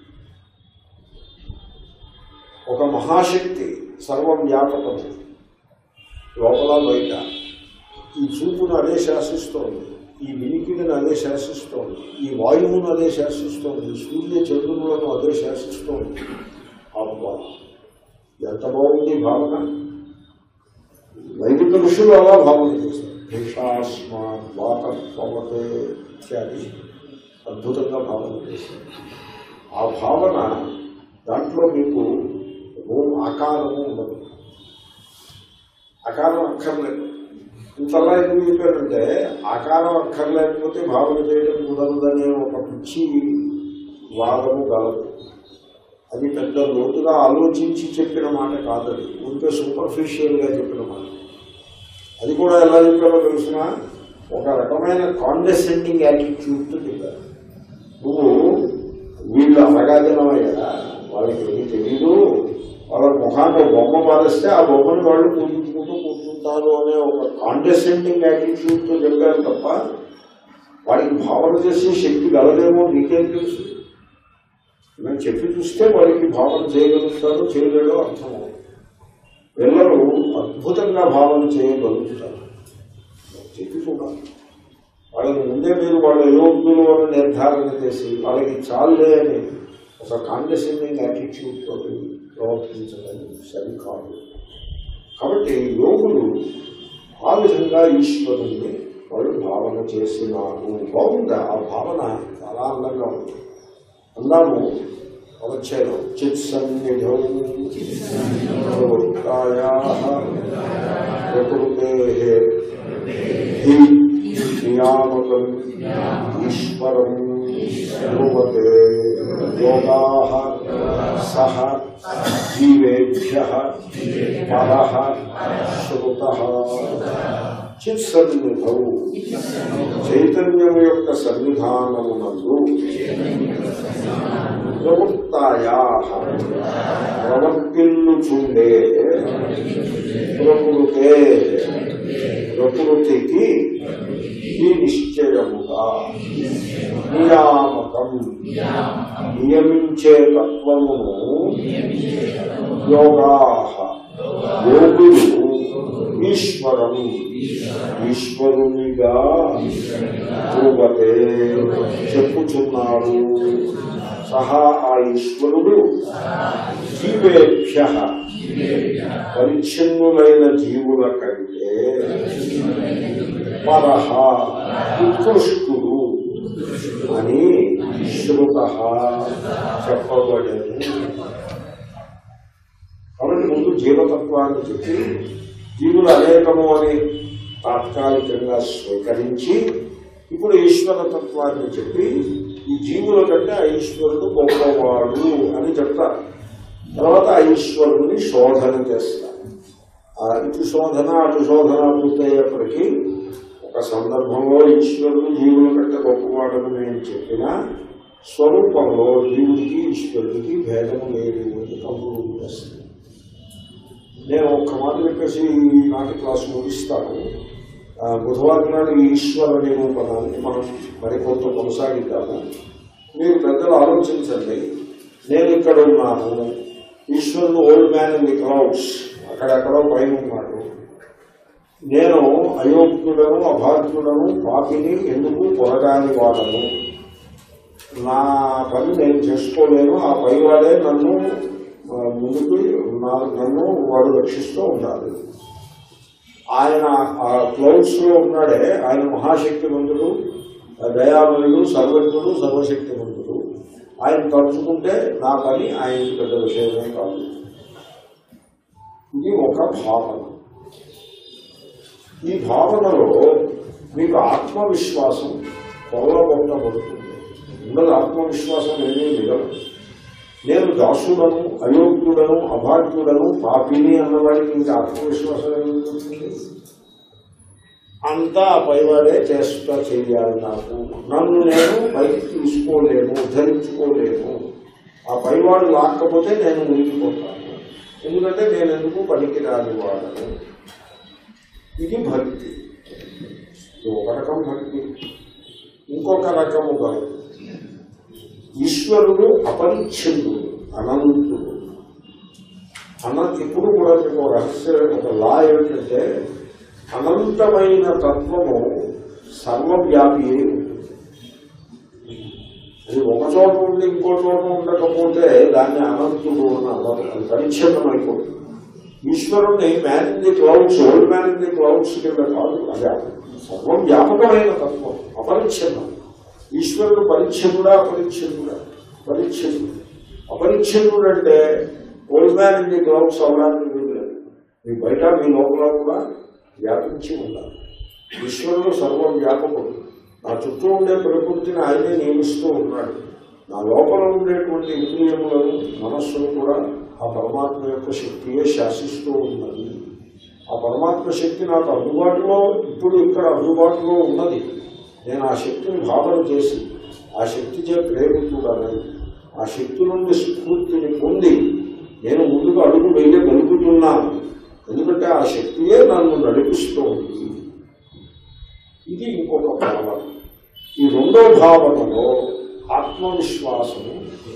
ఒక మహాశక్తి సర్వం వ్యాపకము లోపల బయట ఈ చూపును అదే శాసిస్తోంది ఈ వినికిడిని అదే శాసిస్తోంది ఈ వాయువును అదే శాసిస్తోంది సూర్య చంద్రులను అదే శాసిస్తోంది అబ్బా ఎంత బాగుంది భావన వైదిక ఋషులు అలా భావన చేశారు భీషాస్మా వాత పవతే ఇత్యాది అద్భుతంగా భావన చేశారు ఆ భావన దాంట్లో మీకు ఓం ఆకారము ఉండదు ఆకారం అక్కర్లేదు ఇంతలా ఎందుకు చెప్పారంటే ఆకారం అక్కర్లేకపోతే భావన చేయడం కుదరదనే ఒక పిచ్చి వాదము కలదు అది పెద్ద లోతుగా ఆలోచించి చెప్పిన మాట కాదది ఉంటే సూపర్ఫిషియల్గా చెప్పిన మాట అది కూడా ఎలా చెప్పారో తెలిసిన ఒక రకమైన కాండెసెండింగ్ యాటిట్యూడ్తో చెప్పారు నువ్వు వీళ్ళు అనగాజనమయ్యా వాళ్ళకి ఏమీ తెలీదు వాళ్ళ ముఖాన్ని ఒక బొమ్మ పారేస్తే ఆ బొమ్మని వాళ్ళు పూజించుకుంటూ కూర్చుంటారు అనే ఒక కాండెసెండింగ్ యాటిట్యూడ్తో చెప్పారు తప్ప వాడికి భావన చేసే శక్తి గలదేమో నీకేం తెలుసు నేను చెప్పి చూస్తే వాడికి భావన చేయగలుగుతారు చేయలేడో అర్థమవుతుంది పిల్లలు అద్భుతంగా భావన చేయగలుగుతారు చెప్పి చూడాలి వాళ్ళని ముందే మీరు వాళ్ళ యోగ్యులు అని నిర్ధారణ చేసి వాళ్ళకి చాలే అని ఒక కాండెసెండింగ్ యాటిట్యూడ్ తోటి ప్రవర్తించడం సరికాదు కాబట్టి యోగులు ఆ విధంగా ఈశ్వరుణ్ణి వాళ్ళు భావన చేసినారు బాగుందా ఆ భావన చాలా అందంగా ఉంది అందాము అవచ్చేదం చిత్ సన్నిధౌ ప్రవృత్తాయా ప్రకృతే హి నియామకం ఈశ్వరం ధ్రువతే యోగా సహ జీవేభ్య పర శ్రుత చిత్సన్నిధౌ చైతన్యం యొక్క సన్నిధానమునందు ప్రవృత్తాయా ప్రవర్తిల్లుచుండే ప్రకృతే ప్రకృతికి ఈ నిశ్చయముగా నియామకం నియమించే తత్వమును యోగా యోగులు ఈశ్వరం ఈశ్వరునిగా రూపతే చెప్పుచున్నారు సహా ఆ ఈశ్వరుడు జీవేభ్య పరిచ్ఛిన్నులైన జీవుల కంటే పరహ ఉత్కృష్టుడు అని శృత చెప్పబడను కాబట్టి ముందు జీవతత్వాన్ని చెప్పి జీవులు అనేకము అని తాత్కాలికంగా స్వీకరించి ఇప్పుడు ఈశ్వరతత్వాన్ని చెప్పి ఈ జీవుల కంటే ఆ ఈశ్వరుడు గొప్పవాడు అని చెప్తారు తర్వాత ఆ ఈశ్వరుని శోధన చేస్తారు ఆ ఇటు శోధన అటు శోధన పూర్తయ్యేప్పటికీ ఒక సందర్భంలో ఈశ్వరుడు జీవుల కంటే గొప్పవాడని నేను చెప్పిన స్వరూపంలో జీవుడికి ఈశ్వరుడికి భేదము లేదు అని కంప్రూవ్ చేస్తాను నేను ఒక్క మాట చెప్పేసి నాటి క్లాస్ ముగిస్తాను ఆ, బుధవారం నాడు ఈ ఈశ్వర నిరూపణాన్ని మనం మరికొంత కొనసాగిద్దాము మీరు పెద్దలు ఆలోచించండి నేను ఇక్కడ ఉన్నాను ఈశ్వరుడు old man in the clouds అక్కడెక్కడో పైన ఉన్నాడు నేను అయోగ్యుడను అభాగ్యుడను పాపిని ఎందుకు పొరగాని వాడను నా పని నేను చేసుకోలేను ఆ పైవాడే నన్ను ఆ, ముందుకు నా- నన్ను వాడు రక్షిస్తూ ఉండాలి ఆయన ఆ క్లౌడ్స్ లో ఉన్నాడే ఆయన మహాశక్తివంతుడు ఆ దయామయుడు సర్వజ్ఞుడు సర్వశక్తివంతుడు ఆయన తలుచుకుంటే నా పని ఆయనకి పెద్ద విషయమే కాదు ఇది ఒక భావన ఈ భావనలో మీకు ఆత్మవిశ్వాసం కొల్లగొట్టబడుతుంది ఉండదు ఆత్మవిశ్వాసం ఏమీ మిగలదు నేను దాసుడను అయోగ్యుడను అభాగ్యుడను పాపిని అన్నవాడికి ఇంకా ఆత్మవిశ్వాసం ఏమిటి అంతా ఆ పైవాడే చేస్తా చేయాలి నాకు నన్ను నేను పైకి తీసుకోలేను ధరించుకోలేను ఆ పైవాడు లాక్కపోతే నేను మునిగిపోతాను ఎందుకంటే నేను ఎందుకు పనికి రాని వాడను ఇది భక్తి ఇది ఒక రకం భక్తి ఇంకొక రకము భక్తి ఈశ్వరుడు అపరిచ్ఛిన్నుడు అనంతుడు అనంత ఇప్పుడు కూడా మీకు ఒక రహస్య ఒక లా ఏమిటంటే అనంతమైన తత్వము సర్వవ్యాపి అయి ఉంటుంది అది ఒక చోట ఉండి ఇంకో చోట ఉండకపోతే దాన్ని అనంతుడు అని అన్నారు అది పరిచ్ఛిన్నం అయిపోతుంది ఈశ్వరుణ్ణి man in the clouds old man in the clouds కింద కాదు అదే సర్వం వ్యాపకమైన తత్వం అపరిచ్ఛిన్నం ఈశ్వరుడు పరిచ్ఛిన్నుడా అపరిచ్ఛిన్నుడా పరిచ్ఛిన్నుడు అపరిచ్ఛిన్నుడు అంటే old man in the clouds అవడానికి వీలు లేదు మీ బయట మీ లోపల కూడా వ్యాపించి ఉండాలి ఈశ్వరుడు సర్వం వ్యాపకుడు నా చుట్టూ ఉండే ప్రకృతిని ఆయనే నియమిస్తూ ఉన్నాడు నా లోపల ఉండేటువంటి ఇంద్రియములను మనస్సును కూడా ఆ పరమాత్మ యొక్క శక్తియే శాసిస్తూ ఉన్నది ఆ పరమాత్మ శక్తి నాకు అందుబాటులో ఇప్పుడు ఇక్కడ అందుబాటులో ఉన్నది నేను ఆ శక్తిని భావన చేసి ఆ శక్తి చే ప్రేరితుడనై ఆ శక్తి నుండి స్ఫూర్తిని పొంది నేను ముందుకు అడుగు వేయగలుగుతున్నాను ఎందుకంటే ఆ శక్తియే నన్ను నడిపిస్తూ ఉంది ఇది ఇంకొక భావన ఈ రెండో భావనలో ఆత్మవిశ్వాసము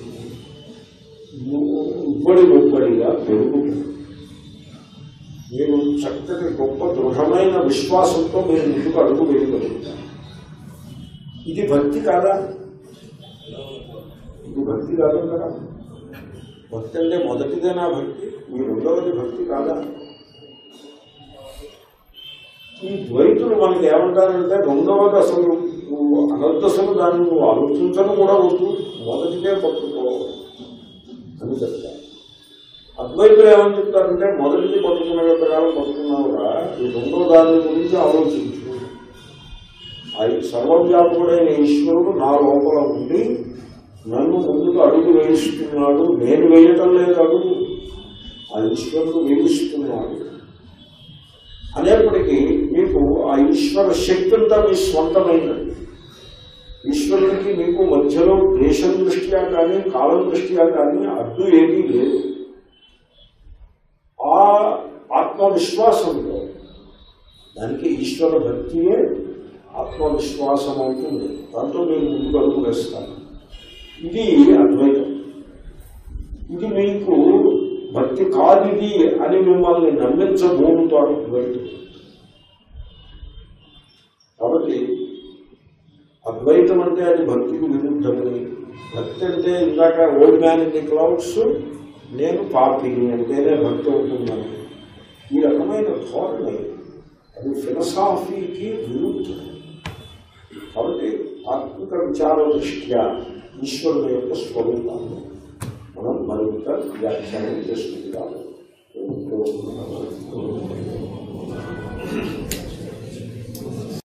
ఉబ్బడి ఉబ్బడిగా పెరుగుతుంది మీరు చక్కటి గొప్ప దృఢమైన విశ్వాసంతో మీరు ముందుకు అడుగు వేయగలుగుతారు ఇది భక్తి కాదా ఇది భక్తి కాదు కదా భక్తి అంటే మొదటిదేనా భక్తి ఈ రెండవది భక్తి కాదా ఈ ద్వైతులు మనకి ఏమంటారంటే రెండవది అసలు నువ్వు అనర్థసలు దాన్ని నువ్వు ఆలోచించడం కూడా వద్దు మొదటిదే పట్టుకో అని చెప్తారు అద్వైతులు ఏమని చెప్తారంటే మొదటిది పట్టుకున్న ప్రకారం పట్టుకున్నావుగా ఈ రెండో దాని గురించి ఆలోచించు ఆ సర్వవ్యాపకుడైన ఈశ్వరుడు నా లోపల ఉండి నన్ను ముందుకు అడుగు వేయిస్తున్నాడు నేను వేయటం లేదు అడుగు ఆ ఈశ్వరుడు వేయిస్తున్నాడు అనేప్పటికీ మీకు ఆ ఈశ్వర శక్తి అంతా మీ స్వంతమైనది ఈశ్వరునికి మీకు మధ్యలో దేశం దృష్ట్యా కానీ కాలం దృష్ట్యా కానీ అడ్డు ఏమీ లేదు ఆ ఆత్మవిశ్వాసంతో దానికి ఈశ్వర భక్తియే ఆత్మవిశ్వాసం అవుతుంది దాంతో మీరు ముందుకు అడుగు వేస్తారు ఇది అద్వైతం ఇది మీకు భక్తి కాదిది అని మిమ్మల్ని నమ్మించబోతారు అద్వైతం కాబట్టి అద్వైతం అంటే అది భక్తికి విరుద్ధమని భక్తి అంటే ఇందాక old man in the clouds నేను పాపిని అంటేనే భక్తి అవుతుందని ఈ రకమైన ధోరణి అది ఫిలసాఫీకి విరుద్ధం కాబట్టి ఆత్మిక విచార దృష్ట్యా ఈశ్వరుని యొక్క స్వరూపాన్ని మనం మరింత వ్యాఖ్యానం చేసుకుంటాము